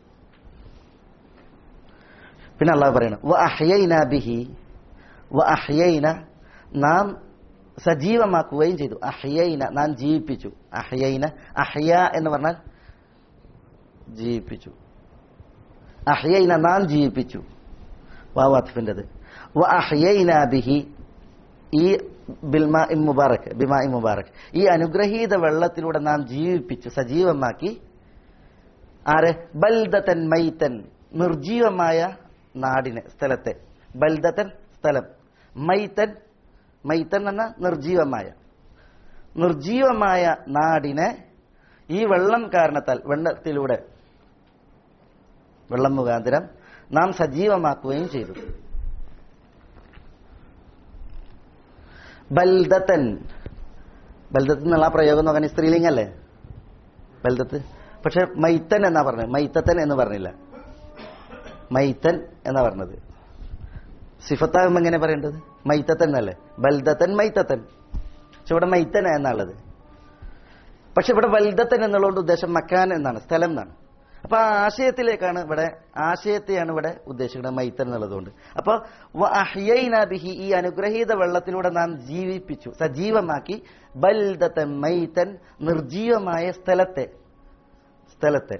പിന്നെ അള്ളാഹു പറയണം വ അഹ്യൈന ബിഹി വ അഹ്യൈന നാം സജീവമാക്കുകയും ചെയ്തു അഹ്യൈന നാം ജീവിപ്പിച്ചു അഹ്യൈന അഹ്യ എന്ന് പറഞ്ഞാൽ ജീവിപ്പിച്ചു അഹ്യൈന നാം ജീവിപ്പിച്ചു വാവാത്തിഫിൻ്റെത് വ അഹ്യൈന ബിഹി ഈ ബിൽമാ ഇം മുബാറക് ബിമാ ഇം മുബാറക് ഈ അനുഗ്രഹീത വെള്ളത്തിലൂടെ നാം ജീവിപ്പിച്ചു സജീവമാക്കി ആരെ ബൽദത്തൻ മൈത്തൻ നിർജീവമായ നാടിനെ സ്ഥലത്തെ ബൽദത്തൻ സ്ഥലം മൈത്തൻ മൈത്തൻ എന്ന നിർജീവമായ നിർജീവമായ നാടിനെ ഈ വെള്ളം കാരണത്താൽ വെള്ളത്തിലൂടെ വെള്ളം മുഖാന്തരം നാം സജീവമാക്കുകയും ചെയ്തു ബൽദത്തൻ ബൽദത്ത് എന്നുള്ള ആ പ്രയോഗം നോക്കാൻ സ്ത്രീലിംഗല്ലേ ബൽദത്ത് പക്ഷെ മൈത്തൻ എന്നാ പറഞ്ഞത് മൈത്തത്തൻ എന്ന് പറഞ്ഞില്ല മൈത്തൻ എന്നാ പറഞ്ഞത് സിഫത്താകുമ്പോ എങ്ങനെ പറയേണ്ടത് മൈത്തത്തൻ എന്നല്ലേ ബൽദത്തൻ മൈത്തത്തൻ പക്ഷെ ഇവിടെ മൈത്തൻ എന്നുള്ളത് പക്ഷെ ഇവിടെ ബൽദത്തൻ എന്നുള്ളതുകൊണ്ട് ഉദ്ദേശം മക്കാൻ എന്നാണ് സ്ഥലം എന്നാണ് അപ്പൊ ആ ആശയത്തിലേക്കാണ് ഇവിടെ ആശയത്തെയാണ് ഇവിടെ ഉദ്ദേശിക്കുന്നത് മൈത്തൻ എന്നുള്ളതുകൊണ്ട് അപ്പൊ വ അഹ്യൈന ബിഹി ഈ അനുഗ്രഹീത വെള്ളത്തിലൂടെ നാം ജീവിപ്പിച്ചു സജീവമാക്കി ബൽദത്തൻ മൈത്തൻ നിർജീവമായ സ്ഥലത്തെ സ്ഥലത്തെ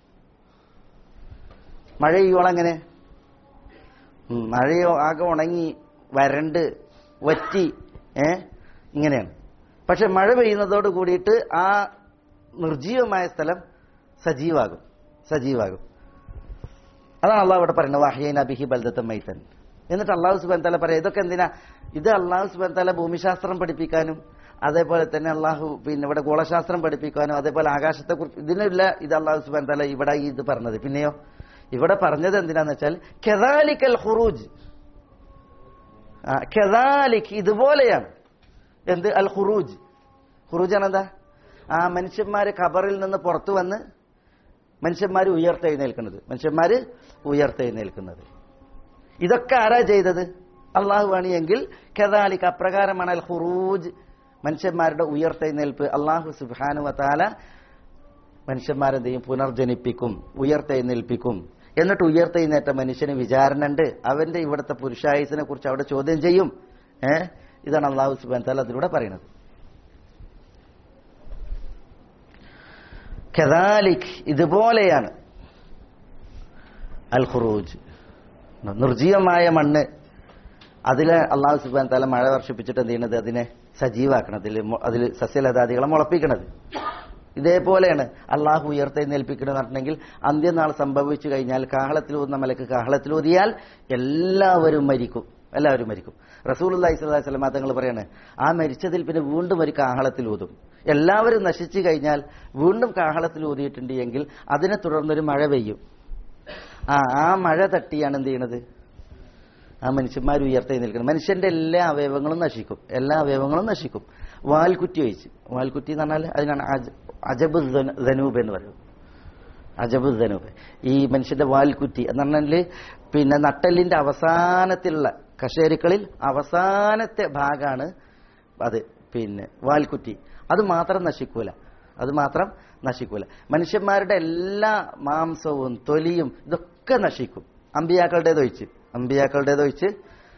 മഴ പെയ്യോളം എങ്ങനെ ഉം, മഴയോ ആകെ ഉണങ്ങി വരണ്ട് വറ്റി ഏ ഇങ്ങനെയാണ് പക്ഷെ മഴ പെയ്യുന്നതോട് കൂടിയിട്ട് ആ നിർജീവമായ സ്ഥലം സജീവാകും സജീവാകും അതാണ് അള്ളാഹു ഇവിടെ പറയുന്നത് വാഹ്യന ബിഹി ബൽദത്ത മൈത്തൻ എന്നിട്ട് അള്ളാഹു സുബാൻ തല പറയാം ഇതൊക്കെ എന്തിനാ ഇത് അള്ളാഹു സുബാൻ തല ഭൂമിശാസ്ത്രം പഠിപ്പിക്കാനും അതേപോലെ തന്നെ അള്ളാഹു പിന്നെ ഇവിടെ ഗോളശാസ്ത്രം പഠിപ്പിക്കാനും അതേപോലെ ആകാശത്തെ കുറിച്ച് ഇതിനില്ല ഇത് അള്ളാഹു സുബാൻ തല ഇവിടെ ഈ ഇത് പറഞ്ഞത് പിന്നെയോ ഇവിടെ പറഞ്ഞത് എന്തിനാന്ന് വെച്ചാൽ കെദാലിക്കൽ ഖുറൂജ് ആ, കെദാലിക് ഇതുപോലെയാണ് എന്ത് അൽ ഖുറൂജ് ഖുറൂജ് ആണ് എന്താ ആ മനുഷ്യന്മാര് ഖബറിൽ നിന്ന് പുറത്തു വന്ന് മനുഷ്യന്മാര് ഉയർത്തെഴുന്നേൽക്കുന്നത് മനുഷ്യന്മാര് ഉയർത്തെഴുന്നേൽക്കുന്നത് ഇതൊക്കെ ആരാ ചെയ്തത് അള്ളാഹു ആണെങ്കിൽ കെദാലിക് അപ്രകാരമാണ് അൽ ഖുറൂജ് മനുഷ്യന്മാരുടെ ഉയർത്തെഴുന്നേൽപ്പ് അള്ളാഹു സുബാനു വത്താല മനുഷ്യന്മാരെന്ത് ചെയ്യും പുനർജനിപ്പിക്കും ഉയർത്തെഴുന്നേൽപ്പിക്കും എന്നിട്ട് ഉയർത്തെഴുന്നേറ്റ മനുഷ്യന് വിചാരണ ഉണ്ട് അവന്റെ ഇവിടുത്തെ പുരുഷായുസിനെ കുറിച്ച് അവിടെ ചോദ്യം ചെയ്യും ഏ ഇതാണ് അള്ളാഹു സുബാൻ താല അതിലൂടെ പറയുന്നത് കദാലിക് ഇതുപോലെയാണ് അൽ ഖുറൂജ് നിർജീവമായ മണ്ണ് അതിലെ അള്ളാഹു സുബാൻ താല മഴ വർഷിപ്പിച്ചിട്ട് എന്ത് ചെയ്യുന്നത് അതിനെ സജീവാക്കണം അതിൽ അതിൽ സസ്യലതാദികളെ മുളപ്പിക്കണത് ഇതേപോലെയാണ് അള്ളാഹു ഉയർത്തെഴുന്നേൽപ്പിക്കണമെന്ന് പറഞ്ഞിട്ടുണ്ടെങ്കിൽ അന്ത്യനാൾ സംഭവിച്ചു കഴിഞ്ഞാൽ കാഹളത്തിൽ ഊതുന്ന മലക്ക് കാഹളത്തിൽ ഊതിയാൽ എല്ലാവരും മരിക്കും എല്ലാവരും മരിക്കും റസൂൽ അള്ളഹി സ്വലാഹി സ്വലമ തങ്ങൾ പറയാണ് ആ മരിച്ചതിൽ പിന്നെ വീണ്ടും ഒരു കാഹളത്തിൽ ഊതും എല്ലാവരും നശിച്ചു കഴിഞ്ഞാൽ വീണ്ടും കാഹളത്തിൽ ഊതിയിട്ടുണ്ട് എങ്കിൽ അതിനെ തുടർന്നൊരു മഴ പെയ്യും ആ ആ മഴ തട്ടിയാണ് എന്ത് ചെയ്യണത് ആ മനുഷ്യന്മാർ ഉയർത്തി നിൽക്കുന്നത് മനുഷ്യന്റെ എല്ലാ അവയവങ്ങളും നശിക്കും എല്ലാ അവയവങ്ങളും നശിക്കും വാൽക്കുറ്റി ഒഴിച്ച് വാൽക്കുറ്റി എന്ന് പറഞ്ഞാൽ അതിനാണ് അജ- അജബ് ധന- ധനൂബ് എന്ന് പറയുന്നത് അജബ് ധനൂബ് ഈ മനുഷ്യന്റെ വാൽക്കുറ്റി എന്ന് പറഞ്ഞാല് പിന്നെ നട്ടലിന്റെ അവസാനത്തിലുള്ള കശേരുക്കളിൽ അവസാനത്തെ ഭാഗമാണ് അത് പിന്നെ വാൽക്കുറ്റി അത് മാത്രം നശിക്കൂല അത് മാത്രം നശിക്കൂല മനുഷ്യന്മാരുടെ എല്ലാ മാംസവും തൊലിയും ഇതൊക്കെ നശിക്കും അമ്പിയാക്കളുടേതൊഴിച്ച് അമ്പിയാക്കളുടേതൊഴിച്ച്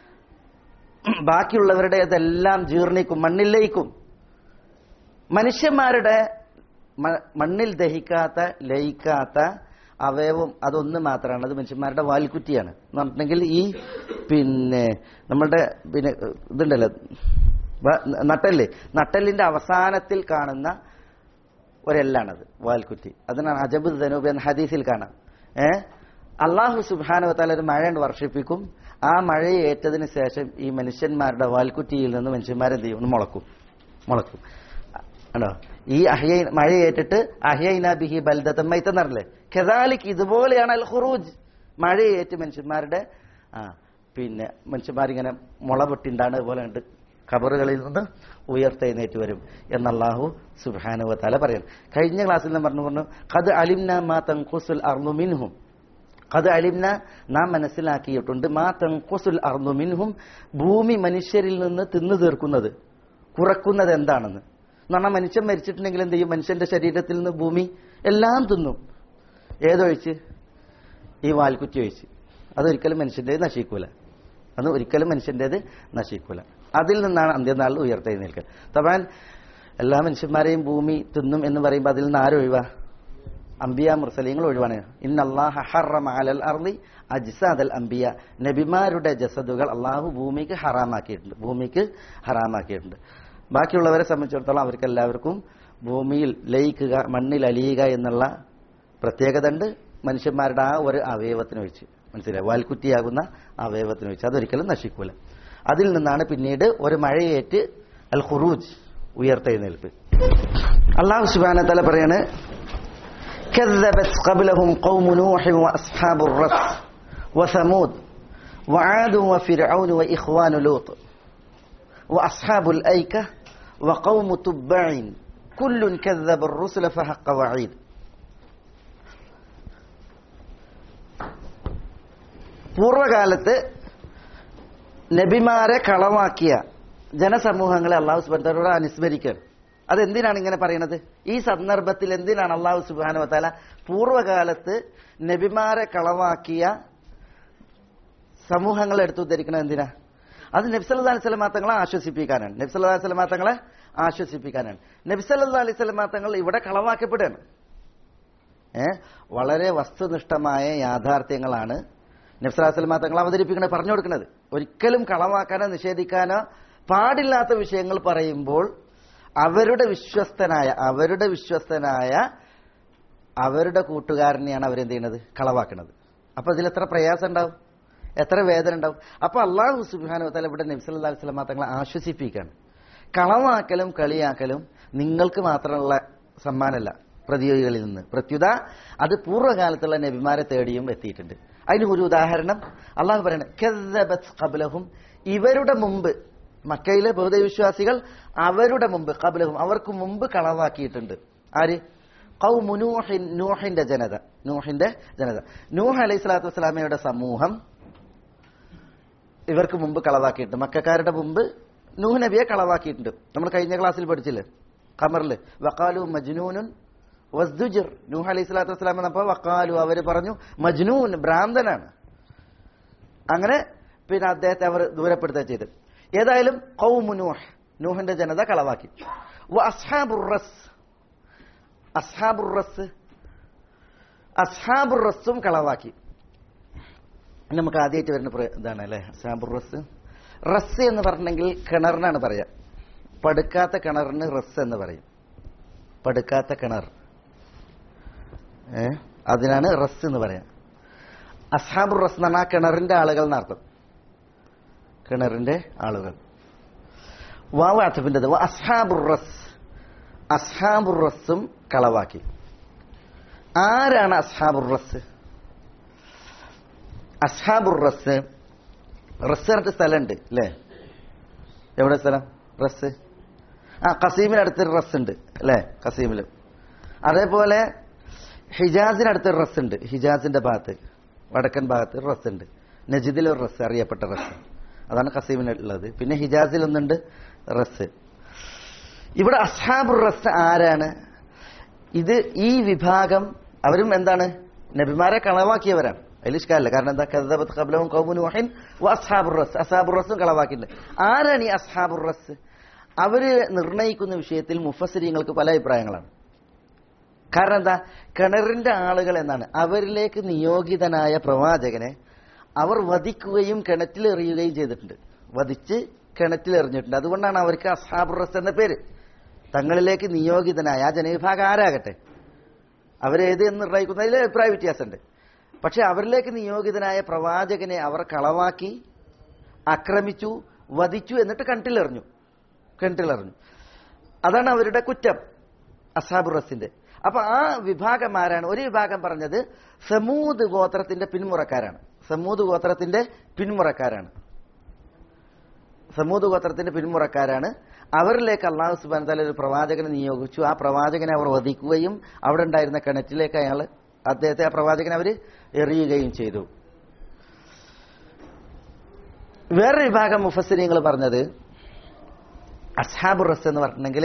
ബാക്കിയുള്ളവരുടേതെല്ലാം ജീർണിക്കും മണ്ണിലേക്കും മനുഷ്യന്മാരുടെ മ- മണ്ണിൽ ദഹിക്കാത്ത ലയിക്കാത്ത അവയവം അതൊന്ന് മാത്രമാണ് അത് മനുഷ്യന്മാരുടെ വാൽക്കുറ്റിയാണ് എന്ന് പറഞ്ഞിട്ടുണ്ടെങ്കിൽ ഈ പിന്നെ നമ്മളുടെ പിന്നെ ഇതുണ്ടല്ലോ വ- നട്ടല് നട്ടലിന്റെ അവസാനത്തിൽ കാണുന്ന ഒരെല്ലാണത് വാൽക്കുറ്റി അതിനാണ് അജബ് ധനൂബ് എന്ന ഹദീസിൽ കാണാം ഏ അള്ളാഹു സുബാനു താല ഒരു മഴ വർഷിപ്പിക്കും ആ മഴയെ ഏറ്റതിന് ശേഷം ഈ മനുഷ്യന്മാരുടെ വാൽക്കുറ്റിയിൽ നിന്ന് മനുഷ്യന്മാരെന്ത് ചെയ്യും ഒന്ന് മുളക്കും മുളക്കും ആണോ ഈ അഹ്യ മഴയേറ്റിട്ട് അഹ്യൈന ബിഹി ബൽദത്തം മൈത്തെന്നറില്ലേ കെതാലിക്ക് ഇതുപോലെയാണ് അൽ ഖുറൂജ് മഴയേറ്റ് മനുഷ്യന്മാരുടെ ആ പിന്നെ മനുഷ്യന്മാരിങ്ങനെ മുള പൊട്ടിണ്ടാണ് അതുപോലെ ഉണ്ട് ഖബറുകളിൽ നിന്ന് ഉയർത്തെഴുന്നേറ്റ് വരും എന്നല്ലാഹു സുബാനുവ തല പറയും കഴിഞ്ഞ ക്ലാസ്സിൽ ഞാൻ പറഞ്ഞു പറഞ്ഞു കത് അലിംന മാ തങ്കുസുൽ അർന്നു മിൻഹും കത് അലിംന നാം മനസ്സിലാക്കിയിട്ടുണ്ട് മാ തങ്കുസുൽ അർന്നു മിൻഹും ഭൂമി മനുഷ്യരിൽ നിന്ന് തിന്നു തീർക്കുന്നത് കുറക്കുന്നത് എന്താണെന്ന് എന്ന് പറഞ്ഞാൽ മനുഷ്യൻ മരിച്ചിട്ടുണ്ടെങ്കിൽ എന്ത് ചെയ്യും മനുഷ്യന്റെ ശരീരത്തിൽ നിന്ന് ഭൂമി എല്ലാം തിന്നും ഏതൊഴിച്ച് ഈ വാൽക്കുറ്റി ഒഴിച്ച് അതൊരിക്കലും മനുഷ്യൻ്റെത് നശിക്കൂല അത് ഒരിക്കലും മനുഷ്യൻ്റെത് നശിക്കൂല അതിൽ നിന്നാണ് അന്ത്യനാളിൽ ഉയർത്തെഴുന്നേൽക്കുക തപാൻ എല്ലാ മനുഷ്യന്മാരെയും ഭൂമി തിന്നും എന്ന് പറയുമ്പോൾ അതിൽ നിന്ന് ആരൊഴിവാ അംബിയ മുർസലീങ്ങൾ ഒഴിവാണ് ഇന്നല്ലാഹൽ അർലി അജ്സാദൽ അംബിയ നബിമാരുടെ ജസദുകൾ അള്ളാഹു ഭൂമിക്ക് ഹറാമാക്കിയിട്ടുണ്ട് ഭൂമിക്ക് ഹറാമാക്കിയിട്ടുണ്ട് ബാക്കിയുള്ളവരെ സംബന്ധിച്ചിടത്തോളം അവർക്ക് എല്ലാവർക്കും ഭൂമിയിൽ ലയിക്കുക മണ്ണിൽ അലിയുക എന്നുള്ള പ്രത്യേകത ഉണ്ട് മനുഷ്യന്മാരുടെ ആ ഒരു അവയവത്തിന് വെച്ച് മനസ്സിലായി വാൽക്കുറ്റിയാകുന്ന അവയവത്തിന് വെച്ച് അതൊരിക്കലും നശിക്കൂല അതിൽ നിന്നാണ് പിന്നീട് ഒരു മഴയേറ്റ് അൽ ഖുറൂജ് ഉയർത്തെഴുന്നേൽപ്പ് അള്ളാഹു സുബാന തല പറയാണ് كذبت قبلهم قوم نوح وأصحاب الرس وثمود وعاد وفرعون وإخوان لوط وأصحاب الأيكة وقوم تبع كل كذب الرسل فحق وعيد പൂർവകാലത്ത് നബിമാരെ കളവാക്കിയ ജനസമൂഹങ്ങളെ അള്ളാഹു സുബാനോട് അനുസ്മരിക്കുകയാണ് അതെന്തിനാണ് ഇങ്ങനെ പറയുന്നത് ഈ സന്ദർഭത്തിൽ എന്തിനാണ് അള്ളാഹു സുബാനു വത്താല പൂർവകാലത്ത് നബിമാരെ കളവാക്കിയ സമൂഹങ്ങളെ എടുത്തു ഉദ്ധരിക്കണത് എന്തിനാ അത് നബ്സല്ലാ അലൈഹി സ്വലമാത്തങ്ങളെ ആശ്വസിപ്പിക്കാനാണ് നബ്സല്ലാ അലൈഹി സ്വലമാത്തങ്ങളെ ആശ്വസിപ്പിക്കാനാണ് നബ്സല്ലാ അലൈഹി സ്വലമാത്തങ്ങൾ ഇവിടെ കളവാക്കപ്പെടുകയാണ് ഏ വളരെ വസ്തുനിഷ്ഠമായ യാഥാർത്ഥ്യങ്ങളാണ് നബ്സലാസ്ലമാ തങ്ങൾ അവതരിപ്പിക്കണത് പറഞ്ഞു കൊടുക്കുന്നത് ഒരിക്കലും കളവാക്കാനോ നിഷേധിക്കാനോ പാടില്ലാത്ത വിഷയങ്ങൾ പറയുമ്പോൾ അവരുടെ വിശ്വസ്തനായ അവരുടെ വിശ്വസ്തനായ അവരുടെ കൂട്ടുകാരനെയാണ് അവരെന്ത് ചെയ്യുന്നത് കളവാക്കുന്നത് അപ്പൊ അതിൽ എത്ര പ്രയാസം ഉണ്ടാവും എത്ര വേദന ഉണ്ടാവും അപ്പൊ അള്ളാഹു സുബാനു തല ഇവിടെ നബ്സല്ലാ സ്വലമാ തങ്ങളെ ആശ്വസിപ്പിക്കുകയാണ് കളവാക്കലും കളിയാക്കലും നിങ്ങൾക്ക് മാത്രമുള്ള സമ്മാനമല്ല പ്രതിയോഗികളിൽ നിന്ന് പ്രത്യുത അത് പൂർവ്വകാലത്തുള്ള നബിമാരെ തേടിയും എത്തിയിട്ടുണ്ട് അതിന് ഒരു ഉദാഹരണം അള്ളാഹു പറയണത് കബലഹും ഇവരുടെ മുമ്പ് മക്കയിലെ ബഹുദൈവിശ്വാസികൾ അവരുടെ മുമ്പ് കബലഹും അവർക്ക് മുമ്പ് കളവാക്കിയിട്ടുണ്ട് ആര് കൗമു നൂഹിൻ നൂഹിന്റെ ജനത നൂഹിന്റെ ജനത നൂഹ് അലൈഹി സ്വലാത്തു വസ്സലാമയുടെ സമൂഹം ഇവർക്ക് മുമ്പ് കളവാക്കിയിട്ടുണ്ട് മക്കാരുടെ മുമ്പ് നൂഹ് നബിയെ കളവാക്കിയിട്ടുണ്ട് നമ്മൾ കഴിഞ്ഞ ക്ലാസ്സിൽ പഠിച്ചില്ലേ ഖമറിൽ വക്കാലു മജ്നൂനുൻ വസ്ദുജിർ നൂഹ് അലൈഹി സ്വലാത്തു വസ്സലാം എന്നപ്പോ വക്കാലു അവര് പറഞ്ഞു മജ്നൂൻ ഭ്രാന്തനാണ് അങ്ങനെ പിന്നെ അദ്ദേഹത്തെ അവർ ദൂരപ്പെടുത്തുക ചെയ്ത് ഏതായാലും കൗമു നൂഹ് നൂഹിന്റെ ജനത കളവാക്കി വ അസ്ഹാബുറസ് അസ്ഹാബുറസ് അസ്ഹാബുറസും കളവാക്കി നമുക്ക് ആദ്യമായിട്ട് വരുന്ന പ്ര- ഇതാണ് അല്ലെ അസ്ഹാബുർ റസ് റസ് എന്ന് പറഞ്ഞെങ്കിൽ കിണറിനാണ് പറയാ പടുക്കാത്ത കിണറിന് റസ് എന്ന് പറയും പടുക്കാത്ത കിണർ ഏ അതിനാണ് റസ് എന്ന് പറയാം അസ്ഹാബുർ റസ് എന്ന് പറഞ്ഞാൽ ആ കിണറിന്റെ ആളുകൾ എന്നർത്ഥം കിണറിന്റെ ആളുകൾ വാവ് അർത്ഥപ്പിൻ്റെത് അസ്ഹാബുർ റസ് അസ്ഹാബുർ റസും കളവാക്കി ആരാണ് അസ്ഹാബുർ റസ് അസ്ഹാബുർ റസ് റസ് പറഞ്ഞിട്ട് സ്ഥലമുണ്ട് അല്ലേ എവിടെ സ്ഥലം റസ് ആ കസീമിനടുത്തൊരു റസ് ഉണ്ട് അല്ലേ കസീമിൽ അതേപോലെ ഹിജാസിനടുത്തൊരു റസ് ഉണ്ട് ഹിജാസിന്റെ ഭാഗത്ത് വടക്കൻ ഭാഗത്ത് ഒരു റസ് ഉണ്ട് നജിദിൽ ഒരു റസ് അറിയപ്പെട്ട റസ് അതാണ് കസീമിനുള്ളത് പിന്നെ ഹിജാസിൽ ഒന്നുണ്ട് റസ് ഇവിടെ അസ്ഹാബുർ റസ് ആരാണ് ഇത് ഈ വിഭാഗം അവരും എന്താണ് നബിമാരെ കളവാക്കിയവരാണ് അതിൽ ഇഷ്കാലല്ല കാരണം എന്താ കദബത്ത് കബലവും കൗമുൻ വഹിൻ അസ്ഹാബുർ റസ് അസ്ഹാബുർ റസും കളവാക്കിയിട്ടുണ്ട് ആരാണ് ഈ അസ്ഹാബുർ റസ് അവര് നിർണയിക്കുന്ന വിഷയത്തിൽ മുഫസരിങ്ങൾക്ക് പല അഭിപ്രായങ്ങളാണ് കാരണം എന്താ കിണറിന്റെ ആളുകൾ എന്നാണ് അവരിലേക്ക് നിയോഗിതനായ പ്രവാചകനെ അവർ വധിക്കുകയും കിണറ്റിലെറിയുകയും ചെയ്തിട്ടുണ്ട് വധിച്ച് കിണറ്റിലെറിഞ്ഞിട്ടുണ്ട് അതുകൊണ്ടാണ് അവർക്ക് അസ്ഹാബുർ റസ് എന്ന പേര് തങ്ങളിലേക്ക് നിയോഗിതനായ ആ ജനവിഭാഗം ആരാകട്ടെ അവരേത് എന്ന് നിർണ്ണയിക്കുന്നതിൽ അഭിപ്രായ വ്യത്യാസമുണ്ട് പക്ഷെ അവരിലേക്ക് നിയോഗിതനായ പ്രവാചകനെ അവർ കളവാക്കി ആക്രമിച്ചു വധിച്ചു എന്നിട്ട് കിണറ്റിലെറിഞ്ഞു കിണറ്റിലെറിഞ്ഞു അതാണ് അവരുടെ കുറ്റം അസാബുർ റസിന്റെ അപ്പൊ ആ വിഭാഗം ആരാണ് ഒരു വിഭാഗം പറഞ്ഞത് സമൂത് ഗോത്രത്തിന്റെ പിന്മുറക്കാരാണ് സമൂത് ഗോത്രത്തിന്റെ പിന്മുറക്കാരാണ് സമൂത് ഗോത്രത്തിന്റെ പിന്മുറക്കാരാണ് അവരിലേക്ക് അള്ളാഹു സുബാൻ താല ഒരു പ്രവാചകനെ നിയോഗിച്ചു ആ പ്രവാചകനെ അവർ വധിക്കുകയും അവിടെ ഉണ്ടായിരുന്ന കിണറ്റിലേക്ക് അയാൾ അദ്ദേഹത്തെ ആ പ്രവാചകനെ അവർ എറിയുകയും ചെയ്തു വേറൊരു വിഭാഗം മുഫസ്സിരിങ്ങൾ പറഞ്ഞത് അസ്ഹാബുർ റസ് എന്ന് പറഞ്ഞിട്ടുണ്ടെങ്കിൽ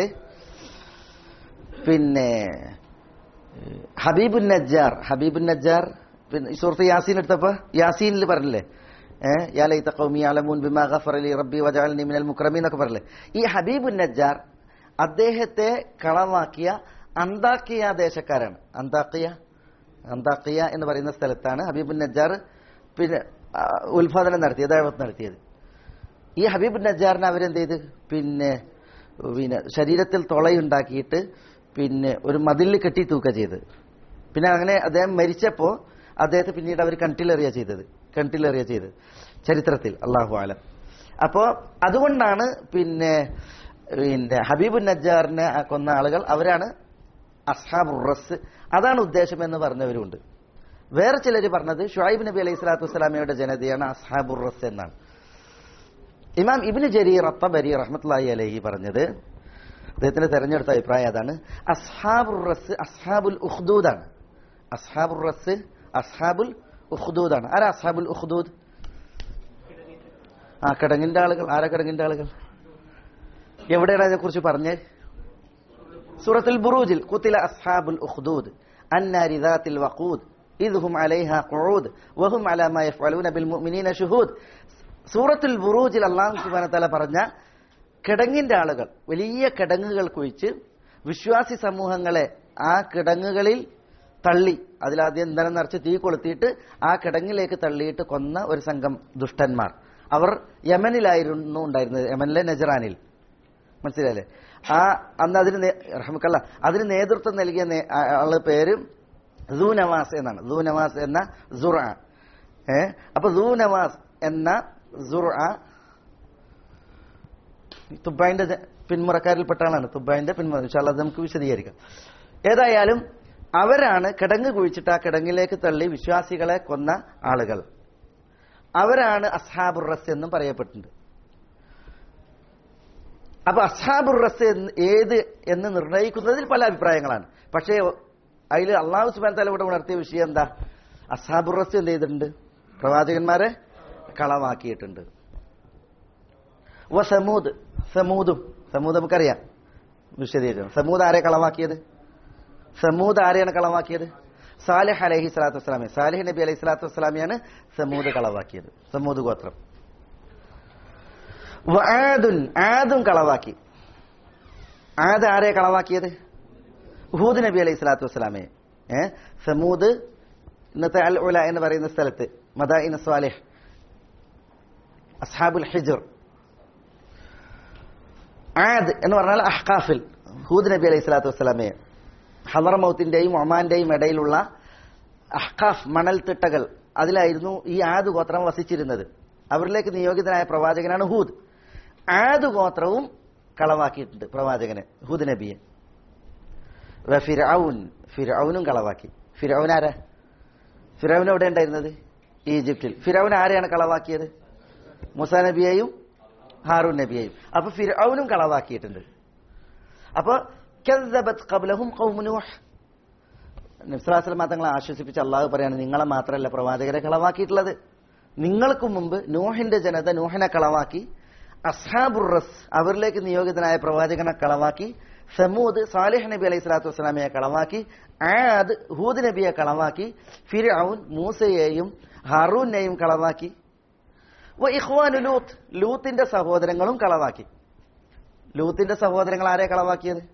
പിന്നെ ഹബീബുൻ നജ്ജാർ ഹബീബുൻ നജ്ജാർ പിന്നെ സുഹൃത്ത് യാസീൻ എടുത്തപ്പോ യാസീനിൽ പറഞ്ഞില്ലേ ഏഹ് യാ ലൈത ഖൗമി യഅലമൂൻ ബിമാ ഗഫറ ലി റബ്ബി വജഅൽനി മിനൽ മുക്രമീൻ എന്നൊക്കെ പറഞ്ഞില്ലേ ഈ ഹബീബുൻ നജ്ജാർ അദ്ദേഹത്തെ കളവാക്കിയ അന്താക്കിയ ദേശക്കാരാണ് അന്താക്കിയ അന്താക്കിയ എന്ന് പറയുന്ന സ്ഥലത്താണ് ഹബീബുൻ നജ്ജാർ പിന്നെ ആ, ഉത്പാദനം നടത്തിയത് ദൈവത്ത് നടത്തിയത് ഈ ഹബീബ് നജ്ജാറിനെ അവരെന്ത് ചെയ്ത് പിന്നെ പിന്നെ ശരീരത്തിൽ തുളയുണ്ടാക്കിയിട്ട് പിന്നെ ഒരു മതിലിൽ കെട്ടി തൂക്കുക ചെയ്ത് പിന്നെ അങ്ങനെ അദ്ദേഹം മരിച്ചപ്പോ അദ്ദേഹത്തെ പിന്നീട് അവർ കണ്ടിലെറിയ ചെയ്തത് കണ്ടിലെറിയ ചെയ്തത് ചരിത്രത്തിൽ അള്ളാഹു ആലം അപ്പോ അതുകൊണ്ടാണ് പിന്നെ പിന്നെ ഹബീബ് നജ്ജാറിനെ കൊന്ന ആളുകൾ അവരാണ് അസ്ഹാബ് റസ് അതാണ് ഉദ്ദേശം എന്ന് പറഞ്ഞവരുണ്ട് വേറെ ചിലർ പറഞ്ഞത് ഷുഹൈബ് നബി അലൈഹി സ്വലാത്തു വസ്സലാമയുടെ ജനതയാണ് അസ്ഹാബുർ റസ് എന്നാണ് ഇമാം ഇബിന് ജരീർ അത്തബരി റഹ്മത്തുള്ളാഹി അലൈഹി പറഞ്ഞത് അദ്ദേഹത്തിന്റെ തെരഞ്ഞെടുത്ത അഭിപ്രായം അതാണ് അസ്ഹാബുർ റസ് അസ്ഹാബുൽ ഉഖ്ദൂദാണ് അസ്ഹാബുർ റസ് അസ്ഹാബുൽ ഉഖ്ദൂദാണ് ആരാ അസ്ഹാബുൽ ഉഖ്ദൂദ് ആ കിടങ്ങിന്റെ ആളുകൾ ആരാ കിടങ്ങിന്റെ ആളുകൾ എവിടെയാണ് അതിനെക്കുറിച്ച് പറഞ്ഞത് സൂറത്തുൽ ബുറൂജിൽ കുത്തില അസ്ഹാബുൽ ഉഖ്ദൂദ് അന്നാരി ذات الوقود إذ هم عليها قعود وهم على ما يفعلون بالمؤمنين شهود സൂറത്തുൽ ബുറൂജിൽ അള്ളാഹു സുബ്ഹാനഹു വ തആല പറഞ്ഞ കിടങ്ങിന്റെ ആളുകൾ വലിയ കിടങ്ങുകൾ കുഴിച്ച് വിശ്വാസി സമൂഹങ്ങളെ ആ കിടങ്ങുകളിൽ തള്ളി അതിലാദ്യം ഇന്ധനം നിറച്ച് തീ കൊളുത്തിയിട്ട് ആ കിടങ്ങിലേക്ക് തള്ളിയിട്ട് കൊന്ന ഒരു സംഘം ദുഷ്ടന്മാർ അവർ യമനിലായിരുന്നു ഉണ്ടായിരുന്നത് യമനിലെ നജറാനിൽ മനസ്സിലായില്ലേ ആ അന്ന് അതിന് നേ- റഹ്മക്കല്ല അതിന് നേതൃത്വം നൽകിയ നേ- ആ- ആളെ പേര് സൂനവാസ് എന്നാണ് സൂനവാസ് എന്ന സുറ ഏ അപ്പൊ സൂനവാസ് എന്ന സുറ തുബായിന്റെ ജ- പിന്മുറക്കാരിൽപ്പെട്ട ആളാണ് തുബായിന്റെ പിന്മുറ ഇൻഷാല്ലാ അത് നമുക്ക് വിശദീകരിക്കാം ഏതായാലും അവരാണ് കിടങ്ങ് കുഴിച്ചിട്ട് ആ കിടങ്ങിലേക്ക് തള്ളി വിശ്വാസികളെ കൊന്ന ആളുകൾ അവരാണ് അസ്ഹാബുർ റസ് എന്നും പറയപ്പെട്ടിട്ടുണ്ട് അപ്പൊ അസ്ഹാബുർ റസ് എന്ന് ഏത് എന്ന് നിർണയിക്കുന്നതിൽ പല അഭിപ്രായങ്ങളാണ് പക്ഷേ അതിൽ അള്ളാഹു സുബാൻ തല ഇവിടെ ഉണർത്തിയ വിഷയം എന്താ അസ്ഹാബുർ റസ് എന്ത് ചെയ്തിട്ടുണ്ട് പ്രവാചകന്മാരെ കളവാക്കിയിട്ടുണ്ട് വ സമൂദ് സമൂദും സമൂദ് നമുക്കറിയാം വിശദീകരിക്കണം സമൂദ് ആരെ കളവാക്കിയത് സമൂദ് ആരെയാണ് കളവാക്കിയത് സാലിഹ് അലഹി സ്വലാത്തു വസ്സലാമി സാലിഹ് നബി അലൈഹി സ്വലാത്തു വസ്സലാമിയാണ് സമൂദ് കളവാക്കിയത് സമൂദ് ഗോത്രം ആദുൻ ആദും കളവാക്കി ആദ് ആരെ കളവാക്കിയത് ഹൂദ് നബി അലൈഹി സ്വലാത്തു വസ്സലാമെ ഏ സമൂദ് ഇന്നത്തെ അൽ ഉല എന്ന് പറയുന്ന സ്ഥലത്ത് മദാഇൻ സ്വാലിഹ് അസ്ഹാബുൽ ഹിജർ ആദ് എന്ന് പറഞ്ഞാൽ അഹ്കാഫിൽ ഹൂദ് നബി അലൈഹി സ്വലാത്തു വസ്സലാമെ ഹദർമൗത്തിന്റെയും ഒമാന്റെയും ഇടയിലുള്ള അഹ്കാഫ് മണൽത്തിട്ടകൾ അതിലായിരുന്നു ഈ ആദ് ഗോത്രം വസിച്ചിരുന്നത് അവരിലേക്ക് നിയോഗിതനായ പ്രവാചകനാണ് ഹൂദ് ആദ് ഗോത്രവും കളവാക്കിയിട്ടുണ്ട് പ്രവാചകനെ ഹൂദ് നബിയെ വ ഫിർഔൻ ഫിർഔനും കളവാക്കി ഫിർഔൻ ആരാ ഫിറൌൻ എവിടെ ഉണ്ടായിരുന്നത് ഈജിപ്തിൽ ഫിറൌൻ ആരെയാണ് കളവാക്കിയത് മുസാ നബിയെയും ഹാറൂൻ നബിയെയും അപ്പൊ ഫിറൌനും കളവാക്കിയിട്ടുണ്ട് അപ്പൊ കസ്സബത് ഖബ്ലഹും ഖൗമു നൂഹ് നബ്സലാസ്ലമ തങ്ങളെ ആശ്വസിപ്പിച്ച് അള്ളാഹു പറയാണ് നിങ്ങളെ മാത്രമല്ല പ്രവാചകരെ കളവാക്കിയിട്ടുള്ളത് നിങ്ങൾക്ക് മുമ്പ് നൂഹിന്റെ ജനത നൂഹിനെ കളവാക്കി അസ്ഹാബുർ റസ് അവരിലേക്ക് നിയോഗിതനായ പ്രവാചകനെ കളവാക്കി സമൂദ് സാലിഹ് നബി അലൈഹി സ്വലാത്തു വസ്സലാമയെ കളവാക്കി ആദ് ഹൂദ് നബിയെ കളവാക്കി ഫിർഔൻ മൂസയെയും ഹറൂനെയും കളവാക്കി വ ഇഖ്വാനു ലൂത്ത് ലൂത്തിന്റെ സഹോദരങ്ങളും കളവാക്കി ലൂത്തിന്റെ സഹോദരങ്ങൾ ആരെ കളവാക്കിയത്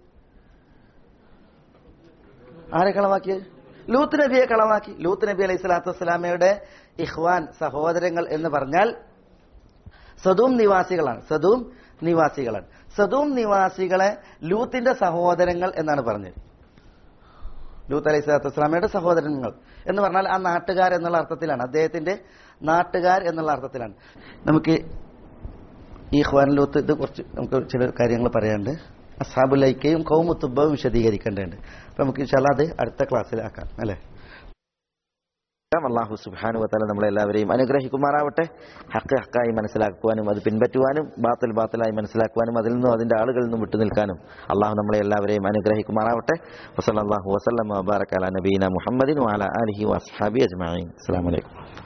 ആരെ കളവാക്കിയത് ലൂത്ത് നബിയെ കളവാക്കി ലൂത്ത് നബി അലൈഹി സ്വലാത്തു വസ്സലാമയുടെ ഇഖ്വാൻ സഹോദരങ്ങൾ എന്ന് പറഞ്ഞാൽ സദൂം നിവാസികളാണ് സദൂം നിവാസികളാണ് സദൂം നിവാസികളെ ലൂത്തിന്റെ സഹോദരങ്ങൾ എന്നാണ് പറഞ്ഞത് ലൂത്ത് അലൈഹി സ്വലാത്തു വസ്സലാമയുടെ സഹോദരങ്ങൾ എന്ന് പറഞ്ഞാൽ ആ നാട്ടുകാർ എന്നുള്ള അർത്ഥത്തിലാണ് അദ്ദേഹത്തിന്റെ നാട്ടുകാർ എന്നുള്ള അർത്ഥത്തിലാണ് നമുക്ക് ഈ ഖ്വാൻ ലൂത്ത് ഇത് കുറച്ച് നമുക്ക് ചില കാര്യങ്ങൾ പറയാനുണ്ട് അസാബുലൈക്കയും കൗമുത്തുബവും വിശദീകരിക്കേണ്ടതുണ്ട് അപ്പൊ നമുക്ക് ഇൻഷാല്ലാ അത് അടുത്ത ക്ലാസ്സിലാക്കാം അല്ലേ അള്ളാഹു സുബാനു വത്താല നമ്മളെല്ലാവരെയും അനുഗ്രഹിക്കുമാറാവട്ടെ ഹക്ക് ഹക്കായി മനസ്സിലാക്കുവാനും അത് പിൻപറ്റുവാനും ബാത്തിൽ ബാത്തിലായി മനസ്സിലാക്കുവാനും അതിൽ നിന്നും അതിന്റെ ആളുകളിൽ നിന്നും വിട്ടുനിൽക്കാനും അള്ളാഹു നമ്മളെ എല്ലാവരെയും അനുഗ്രഹിക്കുമാറാവട്ടെ വസല്ലാഹു വസ്ലം വബാറക്കാല നബീന മുഹമ്മദിൻ വാല അലഹി വസ്ഹാബി അജ്മാൻ അസ്സാം വലൈക്കും